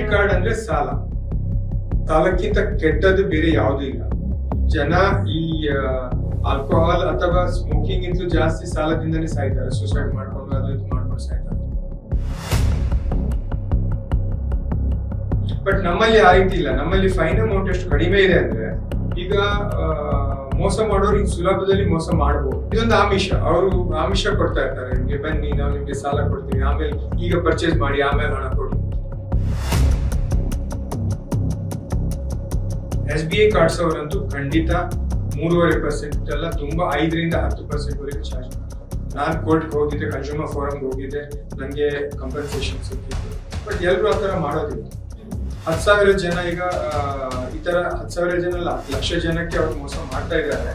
Credit card ಅಂದ್ರೆ ಸಾಲ ಸಾಲಕ್ಕಿಂತ ಕೆಟ್ಟದ್ದು ಬೇರೆ ಯಾವುದೂ ಇಲ್ಲ ಜನ ಈ ಆಲ್ಕೋಹಾಲ್ ಅಥವಾ ಸ್ಮೋಕಿಂಗ್ ಇಂತಲೂ ಜಾಸ್ತಿ ಸಾಲದಿಂದನೇ ಸಾಯ್ತಾರೆ ಸೂಸೈಡ್ ಮಾಡ್ಕೊಂಡು ಅದು ಇದು ಮಾಡ್ಕೊಂಡು ಸಾಯ್ತಾರೆ ಬಟ್ ನಮ್ಮಲ್ಲಿ ಆ ರೀತಿ ಇಲ್ಲ ನಮ್ಮಲ್ಲಿ ಫೈನ್ ಅಮೌಂಟ್ ಎಷ್ಟು ಕಡಿಮೆ ಇದೆ ಅಂದ್ರೆ ಈಗ ಆ, ಮೋಸ ಮಾಡೋರು ಈಗ ಸುಲಭದಲ್ಲಿ ಮೋಸ ಮಾಡಬಹುದು ಇದೊಂದು ಆಮಿಷ ಅವರು ಆಮಿಷ ಕೊಡ್ತಾ ಇರ್ತಾರೆ ನಿಮ್ಗೆ ಬನ್ನಿ ನಾವು ನಿಮ್ಗೆ ಸಾಲ ಕೊಡ್ತೀವಿ ಆಮೇಲೆ ಈಗ ಪರ್ಚೇಸ್ ಮಾಡಿ ಆಮೇಲೆ ಹಣ ಕೊಡಿ ಎಸ್ ಬಿ ಐ ಕಾರ್ಡ್ಸ್ ಅವರಂತೂ ಖಂಡಿತ ಮೂರುವರೆ ಪರ್ಸೆಂಟ್ ಎಲ್ಲ ತುಂಬಾ ಐದರಿಂದ ಹತ್ತು ಪರ್ಸೆಂಟ್ ವರೆಗೂ ಚಾರ್ಜ್ ಮಾಡ್ತಾರೆ ನಾನು ಕೋರ್ಟ್ಗೆ ಹೋಗಿದ್ದೆ ಕನ್ಸ್ಯೂಮರ್ ಫೋರಮ್ಗೆ ಹೋಗಿದ್ದೆ ನನಗೆ ಕಂಪನ್ಸೇಷನ್ ಸಿಕ್ಕಿತ್ತು ಬಟ್ ಎಲ್ಲರೂ ಆ ಥರ ಮಾಡೋದಿಲ್ಲ ಹತ್ತು ಸಾವಿರ ಜನ ಈಗ ಆ, ಈ ತರ ಹತ್ತು ಸಾವಿರ ಜನ ಅಲ್ಲ ಹತ್ತು ಲಕ್ಷ ಜನಕ್ಕೆ ಅವ್ರು ಮೋಸ ಮಾಡ್ತಾ ಇದ್ದಾರೆ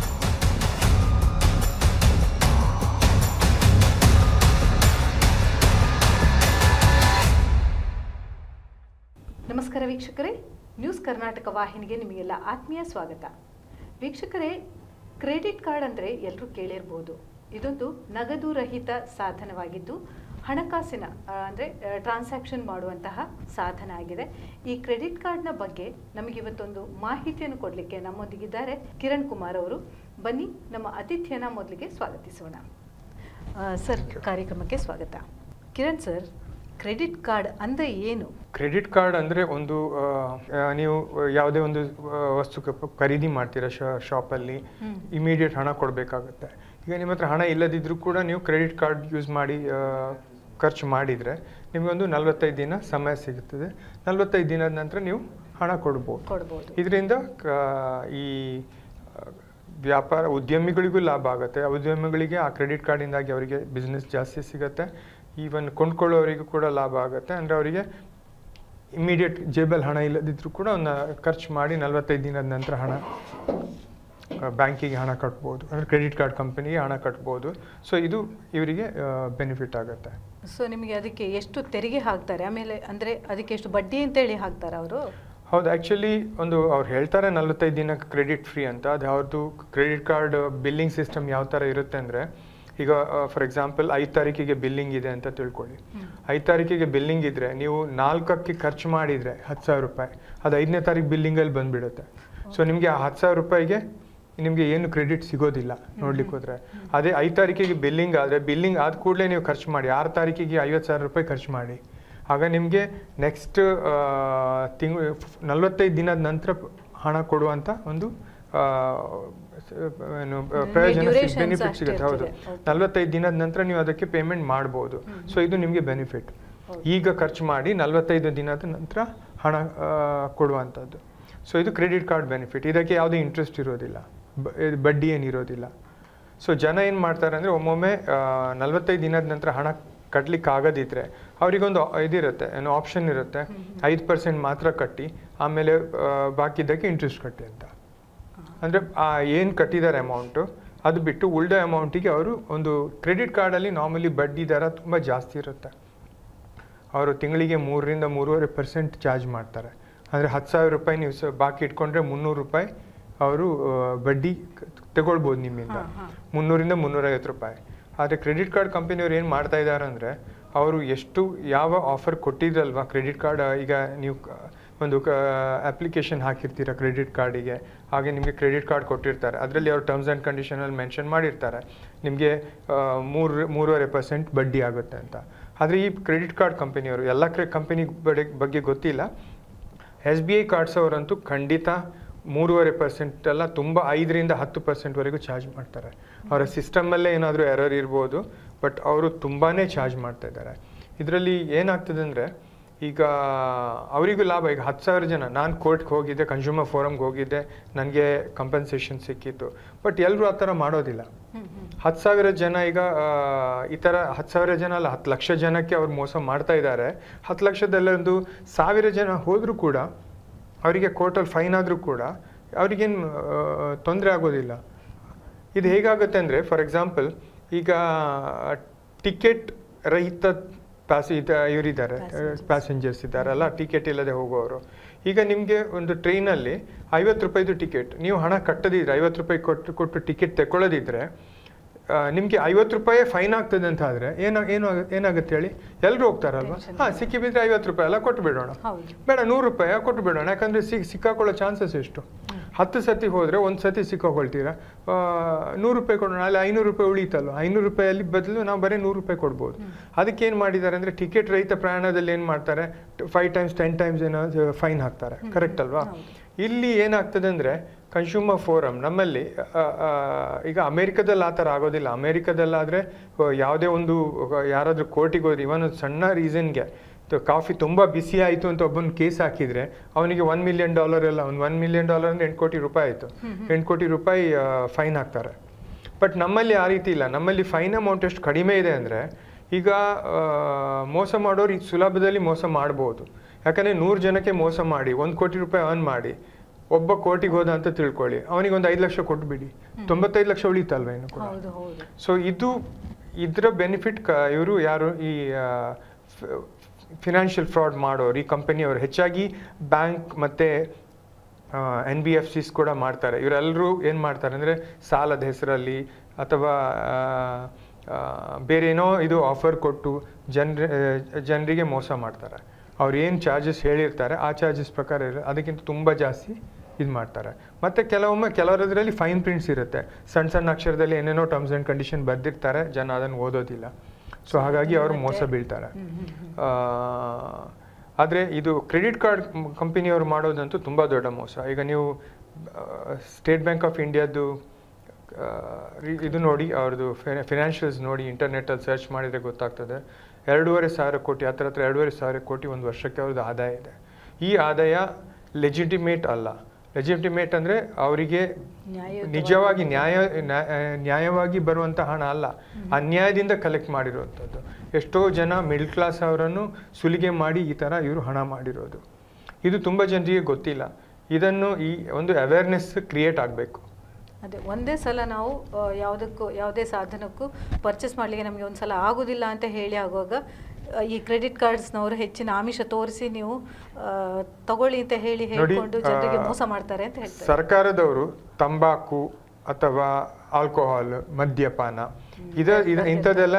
ನಮಸ್ಕಾರ ವೀಕ್ಷಕರೇ ನ್ಯೂಸ್ ಕರ್ನಾಟಕ ವಾಹಿನಿಗೆ ನಿಮಗೆಲ್ಲ ಆತ್ಮೀಯ ಸ್ವಾಗತ ವೀಕ್ಷಕರೇ ಕ್ರೆಡಿಟ್ ಕಾರ್ಡ್ ಅಂದರೆ ಎಲ್ಲರೂ ಕೇಳಿರ್ಬೋದು ಇದೊಂದು ನಗದು ರಹಿತ ಸಾಧನವಾಗಿದ್ದು ಹಣಕಾಸಿನ ಅಂದರೆ ಟ್ರಾನ್ಸಾಕ್ಷನ್ ಮಾಡುವಂತಹ ಸಾಧನ ಆಗಿದೆ ಈ ಕ್ರೆಡಿಟ್ ಕಾರ್ಡ್ನ ಬಗ್ಗೆ ನಮಗೆ ಇವತ್ತೊಂದು ಮಾಹಿತಿಯನ್ನು ಕೊಡಲಿಕ್ಕೆ ನಮ್ಮೊಂದಿಗಿದ್ದಾರೆ ಕಿರಣ್ ಕುಮಾರ್ ಅವರು ಬನ್ನಿ ನಮ್ಮ ಅತಿಥಿಯನ್ನ ಮೊದಲಿಗೆ ಸ್ವಾಗತಿಸೋಣ ಆ, ಸರ್ ಕಾರ್ಯಕ್ರಮಕ್ಕೆ ಸ್ವಾಗತ ಕಿರಣ್ ಸರ್ ಕ್ರೆಡಿಟ್ ಕಾರ್ಡ್ ಅಂದರೆ ಏನು ಕ್ರೆಡಿಟ್ ಕಾರ್ಡ್ ಅಂದರೆ ಒಂದು ಆ, ಆ, ನೀವು ಯಾವುದೇ ಒಂದು ಆ, ವಸ್ತು ಕ- ಖರೀದಿ ಮಾಡ್ತೀರಾ ಶಾಪಲ್ಲಿ ಹ್ಮ್. ಇಮಿಡಿಯೇಟ್ ಹಣ ಕೊಡಬೇಕಾಗುತ್ತೆ ಈಗ ನಿಮ್ಮ ಹತ್ರ ಹಣ ಇಲ್ಲದಿದ್ರೂ ಕೂಡ ನೀವು ಕ್ರೆಡಿಟ್ ಕಾರ್ಡ್ ಯೂಸ್ ಮಾಡಿ ಆ, ಖರ್ಚು ಮಾಡಿದರೆ ನಿಮಗೊಂದು ನಲವತ್ತೈದು ದಿನ ಸಮಯ ಸಿಗುತ್ತದೆ ನಲವತ್ತೈದು ದಿನದ ನಂತರ ನೀವು ಹಣ ಕೊಡ್ಬೋದು ಕೊಡ್ಬೋದು ಇದರಿಂದ ಈ ಆ, ವ್ಯಾಪಾರ ಉದ್ಯಮಿಗಳಿಗೂ ಲಾಭ ಆಗುತ್ತೆ ಆ ಉದ್ಯಮಿಗಳಿಗೆ ಆ ಕ್ರೆಡಿಟ್ ಕಾರ್ಡಿಂದಾಗಿ ಅವರಿಗೆ ಬಿಸ್ನೆಸ್ ಜಾಸ್ತಿ ಸಿಗುತ್ತೆ ಈವನ್ ಕೊಂಡ್ಕೊಳ್ಳೋರಿಗೂ ಕೂಡ ಲಾಭ ಆಗುತ್ತೆ ಅಂದರೆ ಅವರಿಗೆ ಇಮಿಡಿಯೇಟ್ ಜೇಬಲ್ಲಿ ಹಣ ಇಲ್ಲದಿದ್ರೂ ಕೂಡ ಒಂದು ಖರ್ಚು ಮಾಡಿ ನಲವತ್ತೈದು ದಿನದ ನಂತರ ಹಣ ಬ್ಯಾಂಕಿಗೆ ಹಣ ಕಟ್ಬೋದು ಅಂದರೆ ಕ್ರೆಡಿಟ್ ಕಾರ್ಡ್ ಕಂಪನಿಗೆ ಹಣ ಕಟ್ಬೋದು ಸೊ ಇದು ಇವರಿಗೆ ಬೆನಿಫಿಟ್ ಆಗುತ್ತೆ ಸೊ ನಿಮಗೆ ಅದಕ್ಕೆ ಎಷ್ಟು ತೆರಿಗೆ ಹಾಕ್ತಾರೆ ಆಮೇಲೆ ಅಂದರೆ ಅದಕ್ಕೆ ಎಷ್ಟು ಬಡ್ಡಿ ಅಂತೇಳಿ ಹಾಕ್ತಾರೆ ಅವರು ಹೌದು ಆ್ಯಕ್ಚುಲಿ ಒಂದು ಅವ್ರು ಹೇಳ್ತಾರೆ ನಲವತ್ತೈದು ದಿನಕ್ಕೆ ಕ್ರೆಡಿಟ್ ಫ್ರೀ ಅಂತ ಅದು ಅವ್ರದ್ದು ಕ್ರೆಡಿಟ್ ಕಾರ್ಡ್ ಬಿಲ್ಲಿಂಗ್ ಸಿಸ್ಟಮ್ ಯಾವ ಥರ ಇರುತ್ತೆ ಅಂದರೆ ಈಗ ಫಾರ್ ಎಕ್ಸಾಂಪಲ್ ಐದು ತಾರೀಕಿಗೆ ಬಿಲ್ಲಿಂಗ್ ಇದೆ ಅಂತ ತಿಳ್ಕೊಳ್ಳಿ ಐದು ತಾರೀಕಿಗೆ ಬಿಲ್ಲಿಂಗ್ ಇದ್ದರೆ ನೀವು ನಾಲ್ಕಕ್ಕೆ ಖರ್ಚು ಮಾಡಿದರೆ ಹತ್ತು ಸಾವಿರ ರೂಪಾಯಿ ಅದು ಐದನೇ ತಾರೀಕು ಬಿಲ್ಲಿಂಗಲ್ಲಿ ಬಂದುಬಿಡುತ್ತೆ ಸೊ ನಿಮಗೆ ಆ ಹತ್ತು ಸಾವಿರ ರೂಪಾಯಿಗೆ ನಿಮಗೆ ಏನು ಕ್ರೆಡಿಟ್ ಸಿಗೋದಿಲ್ಲ ನೋಡ್ಲಿಕ್ಕೆ ಹೋದ್ರೆ ಅದೇ ಐದು ತಾರೀಕಿಗೆ ಬಿಲ್ಲಿಂಗ್ ಆದರೆ ಬಿಲ್ಲಿಂಗ್ ಆದ ಕೂಡಲೇ ನೀವು ಖರ್ಚು ಮಾಡಿ ಆರು ತಾರೀಕಿಗೆ ಐವತ್ತು ಸಾವಿರ ರೂಪಾಯಿ ಖರ್ಚು ಮಾಡಿ ಆಗ ನಿಮಗೆ ನೆಕ್ಸ್ಟ್ ತಿಂಗಳು ನಲವತ್ತೈದು ದಿನದ ನಂತರ ಹಣ ಕೊಡುವಂಥ ಒಂದು ಆ, ಸ- ಏನು ಆ, ಪ್ರಯೋಜನ durations ಬೆನಿಫಿಟ್ ಅಷ್ಟೇ ಸಿಗುತ್ತೆ ಹೌದು ಇರ್ತದೆ. Okay. ನಲವತ್ತೈದು ದಿನದ ನಂತರ ನೀವು ಅದಕ್ಕೆ ಪೇಮೆಂಟ್ ಮಾಡ್ಬೋದು ಸೊ ಇದು ನಿಮಗೆ ಬೆನಿಫಿಟ್ ಈಗ ಖರ್ಚು ಮಾಡಿ ನಲವತ್ತೈದು ದಿನದ ನಂತರ ಹಣ ಆ, ಕೊಡುವಂಥದ್ದು ಸೊ ಇದು ಕ್ರೆಡಿಟ್ ಕಾರ್ಡ್ ಬೆನಿಫಿಟ್ ಇದಕ್ಕೆ ಯಾವುದೇ ಇಂಟ್ರೆಸ್ಟ್ ಇರೋದಿಲ್ಲ ಬ- ಇದು ಬಡ್ಡಿ ಏನಿರೋದಿಲ್ಲ ಸೊ ಜನ ಏನು ಮಾಡ್ತಾರೆ ಅಂದರೆ ಒಮ್ಮೊಮ್ಮೆ ನಲವತ್ತೈದು ದಿನದ ನಂತರ ಹಣ ಕಟ್ಲಿಕ್ಕೆ ಆಗದಿದ್ರೆ ಅವರಿಗೊಂದು ಇದಿರುತ್ತೆ ಏನೋ ಆಪ್ಷನ್ ಇರುತ್ತೆ ಐದು ಪರ್ಸೆಂಟ್ ಮಾತ್ರ ಕಟ್ಟಿ ಆಮೇಲೆ ಆ, ಬಾಕಿದ್ದಕ್ಕೆ ಇಂಟ್ರೆಸ್ಟ್ ಕಟ್ಟಿ ಅಂತ ಅಂದರೆ ಏನು ಕಟ್ಟಿದ್ದಾರೆ ಅಮೌಂಟು ಅದು ಬಿಟ್ಟು ಉಳಿದ ಅಮೌಂಟಿಗೆ ಅವರು ಒಂದು ಕ್ರೆಡಿಟ್ ಕಾರ್ಡಲ್ಲಿ ನಾರ್ಮಲಿ ಬಡ್ಡಿ ದರ ತುಂಬ ಜಾಸ್ತಿ ಇರುತ್ತೆ ಅವರು ತಿಂಗಳಿಗೆ ಮೂರರಿಂದ ಮೂರುವರೆ ಪರ್ಸೆಂಟ್ ಚಾರ್ಜ್ ಮಾಡ್ತಾರೆ ಅಂದರೆ ಹತ್ತು ಸಾವಿರ ರೂಪಾಯಿ ನೀವು ಸ ಬಾಕಿ ಇಟ್ಕೊಂಡ್ರೆ ಮುನ್ನೂರು ರೂಪಾಯಿ ಅವರು ಆ, ಬಡ್ಡಿ ಕ- ತಗೊಳ್ಬೋದು ನಿಮ್ಮಿಂದ ಹಾ, ಹಾ. ಮುನ್ನೂರಿಂದ ಮುನ್ನೂರೈವತ್ತು ರೂಪಾಯಿ ಆದರೆ ಕ್ರೆಡಿಟ್ ಕಾರ್ಡ್ ಕಂಪನಿಯವ್ರು ಏನು ಮಾಡ್ತಾ ಇದ್ದಾರೆ ಅಂದರೆ ಅವರು ಎಷ್ಟು ಯಾವ ಆಫರ್ ಕೊಟ್ಟಿದ್ರಲ್ವಾ ಕ್ರೆಡಿಟ್ ಕಾರ್ಡ್ ಈಗ ನೀವು ಕ- ಒಂದು ಅಪ್ಲಿಕೇಶನ್ ಹಾಕಿರ್ತೀರ ಕ್ರೆಡಿಟ್ ಕಾರ್ಡಿಗೆ ಹಾಗೆ ನಿಮಗೆ ಕ್ರೆಡಿಟ್ ಕಾರ್ಡ್ ಕೊಟ್ಟಿರ್ತಾರೆ ಅದರಲ್ಲಿ ಅವ್ರು ಟರ್ಮ್ಸ್ ಆ್ಯಂಡ್ ಕಂಡೀಷನಲ್ಲಿ ಮೆನ್ಷನ್ ಮಾಡಿರ್ತಾರೆ ನಿಮಗೆ ಮೂರು ಮೂರುವರೆ ಪರ್ಸೆಂಟ್ ಬಡ್ಡಿ ಆಗುತ್ತೆ ಅಂತ ಆದರೆ ಈ ಕ್ರೆಡಿಟ್ ಕಾರ್ಡ್ ಕಂಪನಿಯವರು ಎಲ್ಲ ಕ್ರೆ ಕಂಪನಿ ಬಗ್ಗೆ ಗೊತ್ತಿಲ್ಲ ಎಸ್ ಬಿ ಐ ಕಾರ್ಡ್ಸ್ ಅವರಂತೂ ಖಂಡಿತ ಮೂರುವರೆ ಪರ್ಸೆಂಟ್ ಎಲ್ಲ ತುಂಬ ಐದರಿಂದ ಹತ್ತು ಪರ್ಸೆಂಟ್ವರೆಗೂ ಚಾರ್ಜ್ ಮಾಡ್ತಾರೆ ಅವರ ಸಿಸ್ಟಮಲ್ಲೇ ಏನಾದರೂ ಎರರ್ ಇರ್ಬೋದು ಬಟ್ ಅವರು ತುಂಬಾ ಚಾರ್ಜ್ ಮಾಡ್ತಾ ಇದ್ದಾರೆ ಇದರಲ್ಲಿ ಏನಾಗ್ತದೆ ಅಂದರೆ ಈಗ ಅವರಿಗೂ ಲಾಭ ಈಗ ಹತ್ತು ಸಾವಿರ ಜನ ನಾನು ಕೋರ್ಟ್ಗೆ ಹೋಗಿದ್ದೆ ಕನ್ಸ್ಯೂಮರ್ ಫೋರಮ್ಗೆ ಹೋಗಿದ್ದೆ ನನಗೆ ಕಂಪನ್ಸೇಷನ್ ಸಿಕ್ಕಿತ್ತು ಬಟ್ ಎಲ್ಲರೂ ಆ ಥರ ಮಾಡೋದಿಲ್ಲ ಹತ್ತು ಸಾವಿರ ಜನ ಈಗ ಆ, ಈ ಥರ ಹತ್ತು ಸಾವಿರ ಜನ ಅಲ್ಲ ಹತ್ತು ಲಕ್ಷ ಜನಕ್ಕೆ ಅವ್ರು ಮೋಸ ಮಾಡ್ತಾ ಇದ್ದಾರೆ ಹತ್ತು ಲಕ್ಷದಲ್ಲೊಂದು ಸಾವಿರ ಜನ ಹೋದರೂ ಕೂಡ ಅವರಿಗೆ ಕೋರ್ಟಲ್ಲಿ ಫೈನ್ ಆದರೂ ಕೂಡ ಅವ್ರಿಗೇನು ತೊಂದರೆ ಆಗೋದಿಲ್ಲ ಇದು ಹೇಗಾಗುತ್ತೆ ಅಂದರೆ ಫಾರ್ ಎಕ್ಸಾಂಪಲ್ ಈಗ ಟಿಕೆಟ್ ರಹಿತ ಪ್ಯಾಸಿ ಇವರಿದ್ದಾರೆ Passengers. ಪ್ಯಾಸೆಂಜರ್ಸ್ ಇದ್ದಾರಲ್ಲ ಟಿಕೆಟ್ ಇಲ್ಲದೆ ಹೋಗುವವರು ಈಗ ನಿಮಗೆ ಒಂದು ಟ್ರೈನಲ್ಲಿ ಐವತ್ತು ರೂಪಾಯಿದು ಟಿಕೆಟ್ ನೀವು ಹಣ ಕಟ್ಟದಿದ್ರೆ ಐವತ್ತು ರೂಪಾಯಿ ಕೊಟ್ಟು ಕೊಟ್ಟು ಟಿಕೆಟ್ ತಗೊಳ್ಳೋದಿದ್ರೆ ನಿಮಗೆ ಐವತ್ತು ರೂಪಾಯಿ ಫೈನ್ ಆಗ್ತದೆ ಅಂತ ಆದರೆ ಏನ ಏನು ಆಗ- ಏನಾಗುತ್ತೆ ಹೇಳಿ ಎಲ್ಲರೂ ಹೋಗ್ತಾರಲ್ವಾ Tension ಹಾಂ ಸಿಕ್ಕಿಬಿದ್ರೆ ಐವತ್ತು ರೂಪಾಯಿ ಎಲ್ಲ ಕೊಟ್ಟು ಬಿಡೋಣ ಹೌದು ಬೇಡ ನೂರು ರೂಪಾಯಿ ಕೊಟ್ಟು ಬಿಡೋಣ ಯಾಕಂದರೆ ಸಿಕ್ ಸಿಕ್ಕಾಕೊಳ್ಳೋ ಚಾನ್ಸಸ್ ಎಷ್ಟು ಹತ್ತು ಸತಿ ಹೋದರೆ ಒಂದು ಸತಿ ಸಿಕ್ಕಾಕೊಳ್ತೀರಾ ಆ, ನೂರು ರೂಪಾಯಿ ಕೊಡೋಣ ಅಲ್ಲಿ ಐನೂರು ರೂಪಾಯಿ ಉಳೀತಲ್ವ ಐನೂರು ರೂಪಾಯಲ್ಲಿ ಬದಲು ನಾವು ಬರೀ ನೂರು ರೂಪಾಯಿ ಕೊಡ್ಬೋದು ಅದಕ್ಕೆ ಏನು ಮಾಡಿದ್ದಾರೆ ಅಂದರೆ ಟಿಕೆಟ್ ರಹಿತ ಪ್ರಯಾಣದಲ್ಲಿ ಏನು ಮಾಡ್ತಾರೆ ಫೈವ್ ಟೈಮ್ಸ್ ಟೆನ್ ಟೈಮ್ಸ್ ಏನೋ ಫೈನ್ ಹಾಕ್ತಾರೆ ಕರೆಕ್ಟ್ ಅಲ್ವಾ ಇಲ್ಲಿ ಏನಾಗ್ತದೆ ಅಂದರೆ ಕನ್ಸ್ಯೂಮರ್ ಫೋರಮ್ ನಮ್ಮಲ್ಲಿ ಆ, ಆ, ಈಗ ಅಮೇರಿಕದಲ್ಲಿ ಆ ಥರ ಆಗೋದಿಲ್ಲ ಅಮೇರಿಕದಲ್ಲಾದರೆ ಯಾವುದೇ ಒಂದು ಯಾರಾದರೂ ಕೋರ್ಟಿಗೆ ಹೋದ್ರೆ ಇವನ್ ಒಂದು ಸಣ್ಣ ರೀಸನ್ಗೆ ಕಾಫಿ ತುಂಬ ಬಿಸಿ ಆಯಿತು ಅಂತ ಒಬ್ಬನ ಕೇಸ್ ಹಾಕಿದರೆ ಅವನಿಗೆ ಒನ್ ಮಿಲಿಯನ್ ಡಾಲರ್ ಎಲ್ಲ ಒಂದು ಒನ್ ಮಿಲಿಯನ್ ಡಾಲರ್ ಅಂದರೆ ಎಂಟು ಕೋಟಿ ರೂಪಾಯಿ ಆಯಿತು ಎಂಟು ಕೋಟಿ ರೂಪಾಯಿ ಫೈನ್ ಹಾಕ್ತಾರೆ ಬಟ್ ನಮ್ಮಲ್ಲಿ ಆ ರೀತಿ ಇಲ್ಲ ನಮ್ಮಲ್ಲಿ ಫೈನ್ ಅಮೌಂಟ್ ಎಷ್ಟು ಕಡಿಮೆ ಇದೆ ಅಂದರೆ ಈಗ ಆ, ಮೋಸ ಮಾಡೋರು ಈಗ ಸುಲಭದಲ್ಲಿ ಮೋಸ ಮಾಡ್ಬೋದು ಯಾಕಂದರೆ ನೂರು ಜನಕ್ಕೆ ಮೋಸ ಮಾಡಿ ಒಂದು ಕೋಟಿ ರೂಪಾಯಿ ಅರ್ನ್ ಮಾಡಿ ಒಬ್ಬ ಕೋಟಿಗೆ ಹೋದ ಅಂತ ತಿಳ್ಕೊಳ್ಳಿ ಅವನಿಗೆ ಒಂದು ಐದು ಲಕ್ಷ ಕೊಟ್ಬಿಡಿ ತೊಂಬತ್ತೈದು ಲಕ್ಷ ಉಳಿತಲ್ವ ಇನ್ನು ಕೂಡ ಹೌದು ಹೌದು ಸೊ ಇದು ಇದರ ಬೆನಿಫಿಟ್ ಕ ಇವರು ಯಾರು ಈ ಫಿನಾನ್ಷಿಯಲ್ ಫ್ರಾಡ್ ಮಾಡೋರು ಈ ಕಂಪನಿಯವರು ಹೆಚ್ಚಾಗಿ ಬ್ಯಾಂಕ್ ಮತ್ತು ಎನ್ ಬಿ ಎಫ್ ಸಿಸ್ ಕೂಡ ಮಾಡ್ತಾರೆ ಇವರೆಲ್ಲರೂ ಏನು ಮಾಡ್ತಾರೆ ಅಂದರೆ ಸಾಲದ ಹೆಸರಲ್ಲಿ ಅಥವಾ ಆ, ಆ, ಬೇರೆ ಏನೋ ಇದು ಆಫರ್ ಕೊಟ್ಟು ಜನರ ಜನರಿಗೆ ಮೋಸ ಮಾಡ್ತಾರೆ ಅವ್ರು ಏನು ಚಾರ್ಜಸ್ ಹೇಳಿರ್ತಾರೆ ಆ ಚಾರ್ಜಸ್ ಪ್ರಕಾರ ಇರ ಅದಕ್ಕಿಂತ ತುಂಬ ಜಾಸ್ತಿ ಇದು ಮಾಡ್ತಾರೆ ಮತ್ತು ಕೆಲವೊಮ್ಮೆ ಕೆಲವರದ್ರಲ್ಲಿ ಫೈನ್ ಪ್ರಿಂಟ್ಸ್ ಇರುತ್ತೆ ಸಣ್ಣ ಸಣ್ಣ ಅಕ್ಷರದಲ್ಲಿ ಏನೇನೋ ಟರ್ಮ್ಸ್ ಆ್ಯಂಡ್ ಕಂಡೀಷನ್ ಬರೆದಿರ್ತಾರೆ ಜನ ಅದನ್ನು ಓದೋದಿಲ್ಲ ಸೊ ಹಾಗಾಗಿ ಅವರು ಮೋಸ ಬೀಳ್ತಾರೆ ಆದರೆ ಇದು ಕ್ರೆಡಿಟ್ ಕಾರ್ಡ್ ಕಂಪನಿಯವರು ಮಾಡೋದಂತೂ ತುಂಬ ದೊಡ್ಡ ಮೋಸ ಈಗ ನೀವು ಸ್ಟೇಟ್ ಬ್ಯಾಂಕ್ ಆಫ್ ಇಂಡಿಯಾದ್ದು ಆ, ರಿ- ಇದು ನೋಡಿ ಅವ್ರದ್ದು ಫಿನಾನ್ಷಿಯಲ್ಸ್ ನೋಡಿ ಇಂಟರ್ನೆಟ್ಟಲ್ಲಿ ಸರ್ಚ್ ಮಾಡಿದರೆ ಗೊತ್ತಾಗ್ತದೆ ಎರಡೂವರೆ ಸಾವಿರ ಕೋಟಿ ಹತ್ರ ಹತ್ರ ಎರಡೂವರೆ ಸಾವಿರ ಕೋಟಿ ಒಂದು ವರ್ಷಕ್ಕೆ ಅವ್ರದ್ದು ಆದಾಯ ಇದೆ ಈ ಆದಾಯ ಲೆಜಿಟಿಮೇಟ್ ಅಲ್ಲ ಲೆಜಿಟಿಮೇಟ್ ಅಂದರೆ ಅವರಿಗೆ ನ್ಯಾಯಯುತವಾಗಿ ನಿಜವಾಗಿ ನ್ಯಾಯ ನ್ಯಾ- ಆ, ನ್ಯಾಯವಾಗಿ ಬರುವಂಥ ಹಣ ಅಲ್ಲ ಅನ್ಯಾಯದಿಂದ ಕಲೆಕ್ಟ್ ಮಾಡಿರುವಂಥದ್ದು ಎಷ್ಟೋ ಜನ ಮಿಡ್ಲ್ ಕ್ಲಾಸ್ ಅವರನ್ನು ಸುಲಿಗೆ ಮಾಡಿ ಈ ಥರ ಇವರು ಹಣ ಮಾಡಿರೋದು ಇದು ತುಂಬ ಜನರಿಗೆ ಗೊತ್ತಿಲ್ಲ ಇದನ್ನು ಈ ಒಂದು ಅವೇರ್ನೆಸ್ ಕ್ರಿಯೇಟ್ ಆಗಬೇಕು ಅದೇ ಒಂದೇ ಸಲ ನಾವು ಆ, ಯಾವುದಕ್ಕೂ ಯಾವುದೇ ಸಾಧನಕ್ಕೂ ಪರ್ಚೇಸ್ ಮಾಡಲಿಕ್ಕೆ ನಮಗೆ ಒಂದು ಸಲ ಆಗೋದಿಲ್ಲ ಅಂತ ಹೇಳಿ ಆಗುವಾಗ ಆ, ಈ ಕ್ರೆಡಿಟ್ ಕಾರ್ಡ್ಸ್ನವರು ಹೆಚ್ಚಿನ ಆಮಿಷ ತೋರಿಸಿ ನೀವು ಆ, ತಗೊಳ್ಳಿ ಅಂತ ಹೇಳಿ ನೋಡಿ, ಹೇಳ್ಕೊಂಡು ಜನರಿಗೆ ಆ, ಮೋಸ ಮಾಡ್ತಾರೆ ಅಂತ ಹೇಳ್ತಾರೆ ಸರ್ಕಾರದವರು ತಂಬಾಕು ಅಥವಾ ಆಲ್ಕೋಹಾಲ್ ಮದ್ಯಪಾನ ಇದ ಇದ ಇಂಥದ್ದೆಲ್ಲ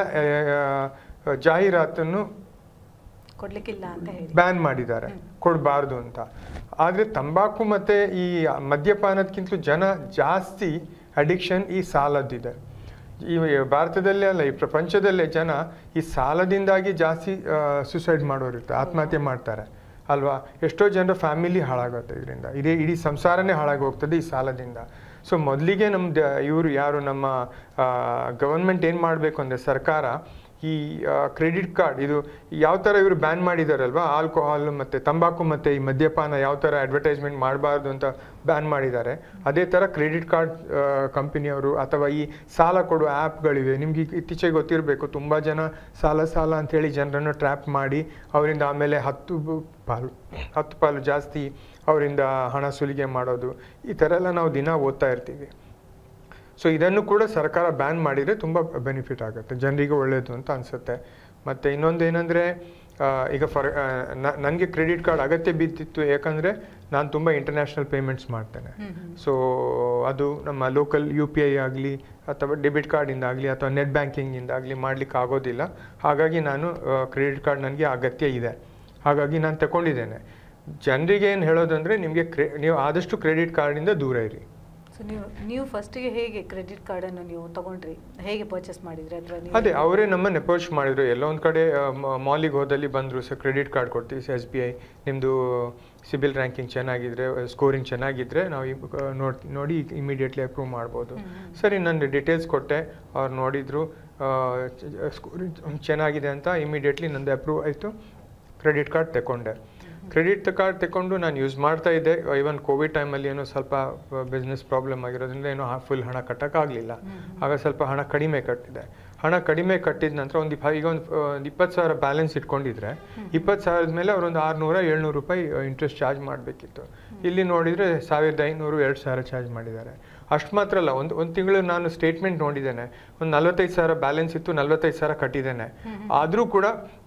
ಆ, ಜಾಹೀರಾತನ್ನು ಕೊಡ್ಲಿಕ್ಕಿಲ್ಲ ಅಂತ ಹೇಳಿ ಬ್ಯಾನ್ ಮಾಡಿದ್ದಾರೆ ಕೊಡಬಾರ್ದು ಅಂತ ಆದರೆ ತಂಬಾಕು ಮತ್ತು ಈ ಮದ್ಯಪಾನದಕ್ಕಿಂತಲೂ ಜನ ಜಾಸ್ತಿ ಅಡಿಕ್ಷನ್ ಈ ಸಾಲದ್ದಿದೆ ಈ ಭಾರತದಲ್ಲೇ ಅಲ್ಲ ಈ ಪ್ರಪಂಚದಲ್ಲೇ ಜನ ಈ ಸಾಲದಿಂದಾಗಿ ಜಾಸ್ತಿ ಸುಸೈಡ್ ಮಾಡೋರಿರ್ತಾರೆ ಆತ್ಮಹತ್ಯೆ ಮಾಡ್ತಾರೆ ಅಲ್ವಾ ಎಷ್ಟೋ ಜನರ ಫ್ಯಾಮಿಲಿ ಹಾಳಾಗುತ್ತೆ ಇದರಿಂದ ಇಡೀ ಇಡೀ ಸಂಸಾರನೇ ಹಾಳಾಗಿ ಹೋಗ್ತದೆ ಈ ಸಾಲದಿಂದ ಸೊ ಮೊದಲಿಗೆ ನಮ್ಮ ಇವರು ಯಾರು ನಮ್ಮ ಗವರ್ಮೆಂಟ್ ಏನು ಮಾಡಬೇಕು ಅಂದರೆ ಸರ್ಕಾರ ಈ ಕ್ರೆಡಿಟ್ ಕಾರ್ಡ್ ಇದು ಯಾವ ಥರ ಇವರು ಬ್ಯಾನ್ ಮಾಡಿದಾರಲ್ವಾ ಆಲ್ಕೋಹಾಲ್ ಮತ್ತು ತಂಬಾಕು ಮತ್ತು ಈ ಮದ್ಯಪಾನ ಯಾವ ಥರ ಅಡ್ವರ್ಟೈಸ್ಮೆಂಟ್ ಮಾಡಬಾರ್ದು ಅಂತ ಬ್ಯಾನ್ ಮಾಡಿದ್ದಾರೆ ಅದೇ ಥರ ಕ್ರೆಡಿಟ್ ಕಾರ್ಡ್ ಕಂಪನಿಯವರು ಅಥವಾ ಈ ಸಾಲ ಕೊಡುವ ಆ್ಯಪ್ಗಳಿವೆ ನಿಮ್ಗೆ ಈಗ ಇತ್ತೀಚೆಗೆ ಗೊತ್ತಿರಬೇಕು ತುಂಬ ಜನ ಸಾಲ ಸಾಲ ಅಂಥೇಳಿ ಜನರನ್ನು ಟ್ರ್ಯಾಪ್ ಮಾಡಿ ಅವರಿಂದ ಆಮೇಲೆ ಹತ್ತು ಬ- ಪಾಲು ಹತ್ತು ಪಾಲು ಜಾಸ್ತಿ ಅವರಿಂದ ಹಣ ಸುಲಿಗೆ ಮಾಡೋದು ಈ ಥರ ಎಲ್ಲ ನಾವು ದಿನ ಓದ್ತಾ ಇರ್ತೀವಿ ಸೊ ಇದನ್ನು ಕೂಡ ಸರ್ಕಾರ ಬ್ಯಾನ್ ಮಾಡಿದರೆ ತುಂಬ ಬೆನಿಫಿಟ್ ಆಗುತ್ತೆ ಜನರಿಗೆ ಒಳ್ಳೆಯದು ಅಂತ ಅನಿಸುತ್ತೆ ಮತ್ತು ಇನ್ನೊಂದು ಏನಂದರೆ ಈಗ ಫಾರ್ ನನಗೆ ಕ್ರೆಡಿಟ್ ಕಾರ್ಡ್ ಅಗತ್ಯ ಬಿದ್ದಿತ್ತು ಯಾಕಂದರೆ ನಾನು ತುಂಬ ಇಂಟರ್ನ್ಯಾಷನಲ್ ಪೇಮೆಂಟ್ಸ್ ಮಾಡ್ತೇನೆ ಸೊ ಅದು ನಮ್ಮ ಲೋಕಲ್ ಯು ಪಿ ಐ ಆಗಲಿ ಅಥವಾ ಡೆಬಿಟ್ ಕಾರ್ಡಿಂದ ಆಗಲಿ ಅಥವಾ ನೆಟ್ ಬ್ಯಾಂಕಿಂಗಿಂದ ಆಗಲಿ ಮಾಡಲಿಕ್ಕೆ ಆಗೋದಿಲ್ಲ ಹಾಗಾಗಿ ನಾನು ಕ್ರೆಡಿಟ್ ಕಾರ್ಡ್ ನನಗೆ ಅಗತ್ಯ ಇದೆ ಹಾಗಾಗಿ ನಾನು ತಗೊಂಡಿದ್ದೇನೆ ಜನರಿಗೆ ಏನು ಹೇಳೋದಂದರೆ ನಿಮಗೆ ಕ್ರೆ ನೀವು ಆದಷ್ಟು ಕ್ರೆಡಿಟ್ ಕಾರ್ಡಿಂದ ದೂರ ಇರಿ ಸೊ ನೀವು ನೀವು ಫಸ್ಟಿಗೆ ಹೇಗೆ ಕ್ರೆಡಿಟ್ ಕಾರ್ಡನ್ನು ನೀವು ತಗೊಂಡ್ರಿ ಹೇಗೆ ಪರ್ಚೇಸ್ ಮಾಡಿದ್ರಿ ಅಥವಾ ನೀವು ಅದೇ ಅವರೇ ನಮ್ಮನ್ನು ಅಪ್ರೋಚ್ ಮಾಡಿದ್ರು ಎಲ್ಲೋ ಒಂದು ಕಡೆ ಮಾಲಿಗೆ ಹೋದಲ್ಲಿ ಬಂದರು ಸರ್ ಕ್ರೆಡಿಟ್ ಕಾರ್ಡ್ ಕೊಡ್ತೀವಿ ಎಸ್ ಬಿ ಐ ನಿಮ್ಮದು ಸಿಬಿಲ್ ರ್ಯಾಂಕಿಂಗ್ ಚೆನ್ನಾಗಿದ್ರೆ ಸ್ಕೋರಿಂಗ್ ಚೆನ್ನಾಗಿದ್ದರೆ ನಾವು ಈ, ಆ, ನೋಡ್ ನೋಡಿ ಇಮಿಡಿಯೇಟ್ಲಿ ಅಪ್ರೂವ್ ಮಾಡ್ಬೋದು ಸರಿ ನನ್ನ ಡೀಟೇಲ್ಸ್ ಕೊಟ್ಟೆ ಅವ್ರು ನೋಡಿದರು ಸ್ಕೋರಿಂಗ್ ಚೆನ್ನಾಗಿದೆ ಅಂತ ಇಮಿಡಿಯೇಟ್ಲಿ ನಂದು ಅಪ್ರೂವ್ ಆಯಿತು ಕ್ರೆಡಿಟ್ ಕಾರ್ಡ್ ತಗೊಂಡೆ ಕ್ರೆಡಿಟ್ ಕಾರ್ಡ್ ತಗೊಂಡು ನಾನು ಯೂಸ್ ಮಾಡ್ತಾ ಇದ್ದೆ ಇವನ್ ಕೋವಿಡ್ ಟೈಮಲ್ಲಿ ಏನೋ ಸ್ವಲ್ಪ ಬಿಸ್ನೆಸ್ ಪ್ರಾಬ್ಲಮ್ ಆಗಿರೋದ್ರಿಂದ ಏನೋ ಫುಲ್ ಹಣ ಕಟ್ಟೋಕ್ಕಾಗಲಿಲ್ಲ ಆಗ ಸ್ವಲ್ಪ ಹಣ ಕಡಿಮೆ ಕಟ್ಟಿದೆ ಹಣ ಕಡಿಮೆ ಕಟ್ಟಿದ ನಂತರ ಒಂದು ಇಪ್ಪ ಈಗ ಒಂದು ಒಂದು ಇಪ್ಪತ್ತು ಸಾವಿರ ಬ್ಯಾಲೆನ್ಸ್ ಇಟ್ಕೊಂಡಿದ್ರೆ ಇಪ್ಪತ್ತು ಸಾವಿರದ ಮೇಲೆ ಅವರೊಂದು ಆರುನೂರ ಏಳ್ನೂರು ರೂಪಾಯಿ ಇಂಟ್ರೆಸ್ಟ್ ಚಾರ್ಜ್ ಮಾಡಬೇಕಿತ್ತು ಇಲ್ಲಿ ನೋಡಿದರೆ ಸಾವಿರದ ಐನೂರು ಎರಡು ಸಾವಿರ ಚಾರ್ಜ್ ಮಾಡಿದ್ದಾರೆ ಅಷ್ಟು ಮಾತ್ರ ಅಲ್ಲ ಒಂದು ಒಂದು ತಿಂಗಳು ನಾನು ಸ್ಟೇಟ್ಮೆಂಟ್ ನೋಡಿದ್ದೇನೆ ಒಂದು ನಲ್ವತ್ತೈದು ಸಾವಿರ ಬ್ಯಾಲೆನ್ಸ್ ಇತ್ತು ನಲ್ವತ್ತೈದು ಸಾವಿರ ಕಟ್ಟಿದ್ದೇನೆ ಆದರೂ ಕೂಡ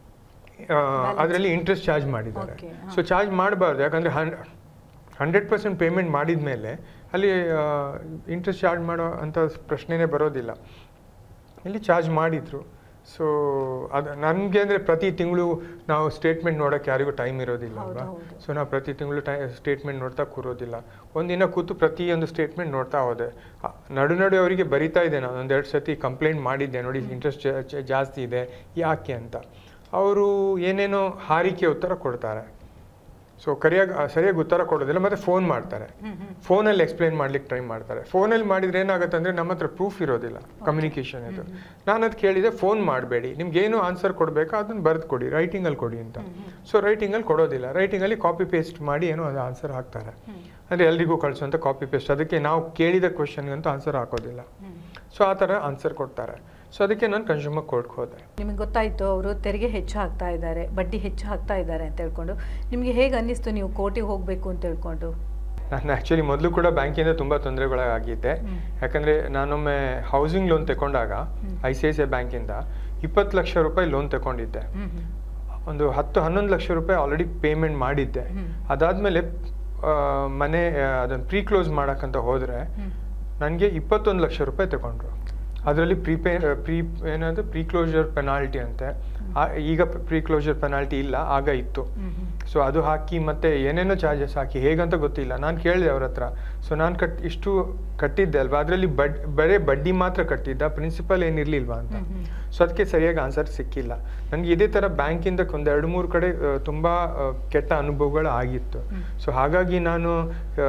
ಅದರಲ್ಲಿ ಇಂಟ್ರೆಸ್ಟ್ ಚಾರ್ಜ್ ಮಾಡಿದ್ದಾರೆ Okay, ಹಾ. ಸೊ ಚಾರ್ಜ್ ಮಾಡಬಾರ್ದು ಯಾಕಂದರೆ ಹನ್ ಹಂಡ್ರೆಡ್ ಪರ್ಸೆಂಟ್ ಪೇಮೆಂಟ್ ಮಾಡಿದ ಮೇಲೆ ಅಲ್ಲಿ ಇಂಟ್ರೆಸ್ಟ್ ಚಾರ್ಜ್ ಮಾಡೋ ಅಂಥ ಪ್ರಶ್ನೆನೇ ಬರೋದಿಲ್ಲ ಇಲ್ಲಿ ಚಾರ್ಜ್ ಮಾಡಿದರು ಸೊ ಅದು ನನಗೆ ಅಂದರೆ ಪ್ರತಿ ತಿಂಗಳು ನಾವು ಸ್ಟೇಟ್ಮೆಂಟ್ ನೋಡೋಕ್ಕೆ ಯಾರಿಗೂ ಟೈಮ್ ಇರೋದಿಲ್ಲ ಹೌದು, ಅಲ್ವಾ ಹೌದು. ಸೊ ನಾವು ಪ್ರತಿ ತಿಂಗಳು ಟೈ ಸ್ಟೇಟ್ಮೆಂಟ್ ನೋಡ್ತಾ ಕೂರೋದಿಲ್ಲ ಒಂದಿನ ಕೂತು ಪ್ರತಿಯೊಂದು ಸ್ಟೇಟ್ಮೆಂಟ್ ನೋಡ್ತಾ ಹೋದೆ ಆ, ನಡು ನಡು ಅವರಿಗೆ ಬರಿತಾ ಇದ್ದೆ ನಾನು ಒಂದೆರಡು ಸತಿ ಕಂಪ್ಲೇಂಟ್ ಮಾಡಿದ್ದೆ ನೋಡಿ ಇಂಟ್ರೆಸ್ಟ್ ಜಾಸ್ತಿ ಇದೆ ಯಾಕೆ ಅಂತ ಅವರು ಏನೇನೋ ಹಾರಿಕೆ ಉತ್ತರ ಕೊಡ್ತಾರೆ ಸೊ ಕರಿಯಾಗಿ ಸರಿಯಾಗಿ ಉತ್ತರ ಕೊಡೋದಿಲ್ಲ ಮತ್ತೆ ಫೋನ್ ಮಾಡ್ತಾರೆ ಹ್ಮ್ ಹ್ಮ್ ಫೋನಲ್ಲಿ ಎಕ್ಸ್ಪ್ಲೈನ್ ಮಾಡ್ಲಿಕ್ಕೆ ಟ್ರೈ ಮಾಡ್ತಾರೆ ಫೋನಲ್ಲಿ ಮಾಡಿದ್ರೆ ಏನಾಗುತ್ತೆ ಅಂದರೆ ನಮ್ಮ ಹತ್ರ ಪ್ರೂಫ್ ಇರೋದಿಲ್ಲ ಕಮ್ಯುನಿಕೇಷನ್ ಇದು ನಾನು ಅದು ಕೇಳಿದೆ ಫೋನ್ ಮಾಡಬೇಡಿ ನಿಮ್ಗೆ ಏನು ಆನ್ಸರ್ ಕೊಡಬೇಕಾ ಅದನ್ನು ಬರೆದು ಕೊಡಿ ರೈಟಿಂಗಲ್ಲಿ ಕೊಡಿ ಅಂತ ಸೊ ರೈಟಿಂಗಲ್ಲಿ ಕೊಡೋದಿಲ್ಲ ರೈಟಿಂಗಲ್ಲಿ ಕಾಪಿ ಪೇಸ್ಟ್ ಮಾಡಿ ಏನೋ ಅದು ಆನ್ಸರ್ ಹಾಕ್ತಾರೆ ಹ್ಮ್ ಅಂದರೆ ಎಲ್ರಿಗೂ ಕಳಿಸುವಂಥ ಕಾಪಿ ಪೇಸ್ಟ್ ಅದಕ್ಕೆ ನಾವು ಕೇಳಿದ ಕ್ವಶನ್ಗಂತೂ ಆನ್ಸರ್ ಹಾಕೋದಿಲ್ಲ ಹ್ಮ್ ಸೊ ಆ ಥರ ಆನ್ಸರ್ ಕೊಡ್ತಾರೆ ಸೊ ಅದಕ್ಕೆ ನಾನು ಕನ್ಸ್ಯೂಮರ್ ಕೋರ್ಟ್ಗೆ ಹೋದೆ ನಿಮಗೆ ಗೊತ್ತಾಯಿತು ಅವರು ತೆರಿಗೆ ಹೆಚ್ಚು ಹಾಕ್ತಾ ಇದ್ದಾರೆ ಬಡ್ಡಿ ಹೆಚ್ಚು ಹಾಕ್ತಾ ಇದ್ದಾರೆ ಅಂತ ಹೇಳ್ಕೊಂಡು ನಿಮಗೆ ಹೇಗೆ ಅನ್ನಿಸ್ತು ನೀವು ಕೋರ್ಟಿಗೆ ಹೋಗಬೇಕು ಅಂತ ಹೇಳ್ಕೊಂಡು ನಾನು ಆ್ಯಕ್ಚುಲಿ ಮೊದಲು ಕೂಡ ಬ್ಯಾಂಕಿಂದ ತುಂಬ ತೊಂದರೆಗಳಾಗಿದ್ದೆ ಹ್ಮ್. ಯಾಕಂದರೆ ನಾನೊಮ್ಮೆ ಹೌಸಿಂಗ್ ಲೋನ್ ತಗೊಂಡಾಗ ಹ್ಮ್. I C I C I ಬ್ಯಾಂಕಿಂದ ಇಪ್ಪತ್ತು ಲಕ್ಷ ರೂಪಾಯಿ ಲೋನ್ ತಗೊಂಡಿದ್ದೆ ಹ್ಮ್ ಹ್ಮ್ ಒಂದು ಹತ್ತು ಹನ್ನೊಂದು ಲಕ್ಷ ರೂಪಾಯಿ ಆಲ್ರೆಡಿ ಪೇಮೆಂಟ್ ಮಾಡಿದ್ದೆ ಹ್ಮ್. ಅದಾದಮೇಲೆ ಮನೆ ಅದನ್ನು ಪ್ರೀ ಕ್ಲೋಸ್ ಮಾಡೋಕ್ಕಂತ ಹೋದರೆ ಹ್ಮ್ ನನಗೆ ಇಪ್ಪತ್ತೊಂದು ಲಕ್ಷ ರೂಪಾಯಿ ತಗೊಂಡ್ರು ಅದರಲ್ಲಿ ಪ್ರೀಪೇ ಪ್ರೀ ಏನದು ಪ್ರೀ ಕ್ಲೋಜರ್ ಪೆನಾಲ್ಟಿ ಅಂತೆ ಆ- ಈಗ ಪ್ರೀ ಕ್ಲೋಜರ್ ಪೆನಾಲ್ಟಿ ಇಲ್ಲ ಆಗ ಇತ್ತು ಹ್ಮ್ ಹ್ಮ್ ಸೊ ಅದು ಹಾಕಿ ಮತ್ತೆ ಏನೇನೋ ಚಾರ್ಜಸ್ ಹಾಕಿ ಹೇಗಂತ ಗೊತ್ತಿಲ್ಲ ನಾನು ಕೇಳಿದೆ ಅವ್ರ ಹತ್ರ ಸೊ ನಾನು ಕಟ್ ಇಷ್ಟು ಕಟ್ಟಿದ್ದೆ ಅಲ್ವಾ ಅದರಲ್ಲಿ ಬಡ್ ಬರೀ ಬಡ್ಡಿ ಮಾತ್ರ ಕಟ್ಟಿದ್ದ ಪ್ರಿನ್ಸಿಪಲ್ ಏನಿರಲಿಲ್ವಾ ಅಂತ ಹ್ಮ್ ಹ್ಮ್. ಸೊ ಅದಕ್ಕೆ ಸರಿಯಾಗಿ ಆನ್ಸರ್ ಸಿಕ್ಕಿಲ್ಲ ನನಗೆ ಇದೇ ಥರ ಬ್ಯಾಂಕಿಂದ ಒಂದು ಎರಡು ಮೂರು ಕಡೆ ಆ, ತುಂಬ ಆ, ಕೆಟ್ಟ ಅನುಭವಗಳು ಆಗಿತ್ತು ಹ್ಮ್. ಸೊ ಹಾಗಾಗಿ ನಾನು ಆ,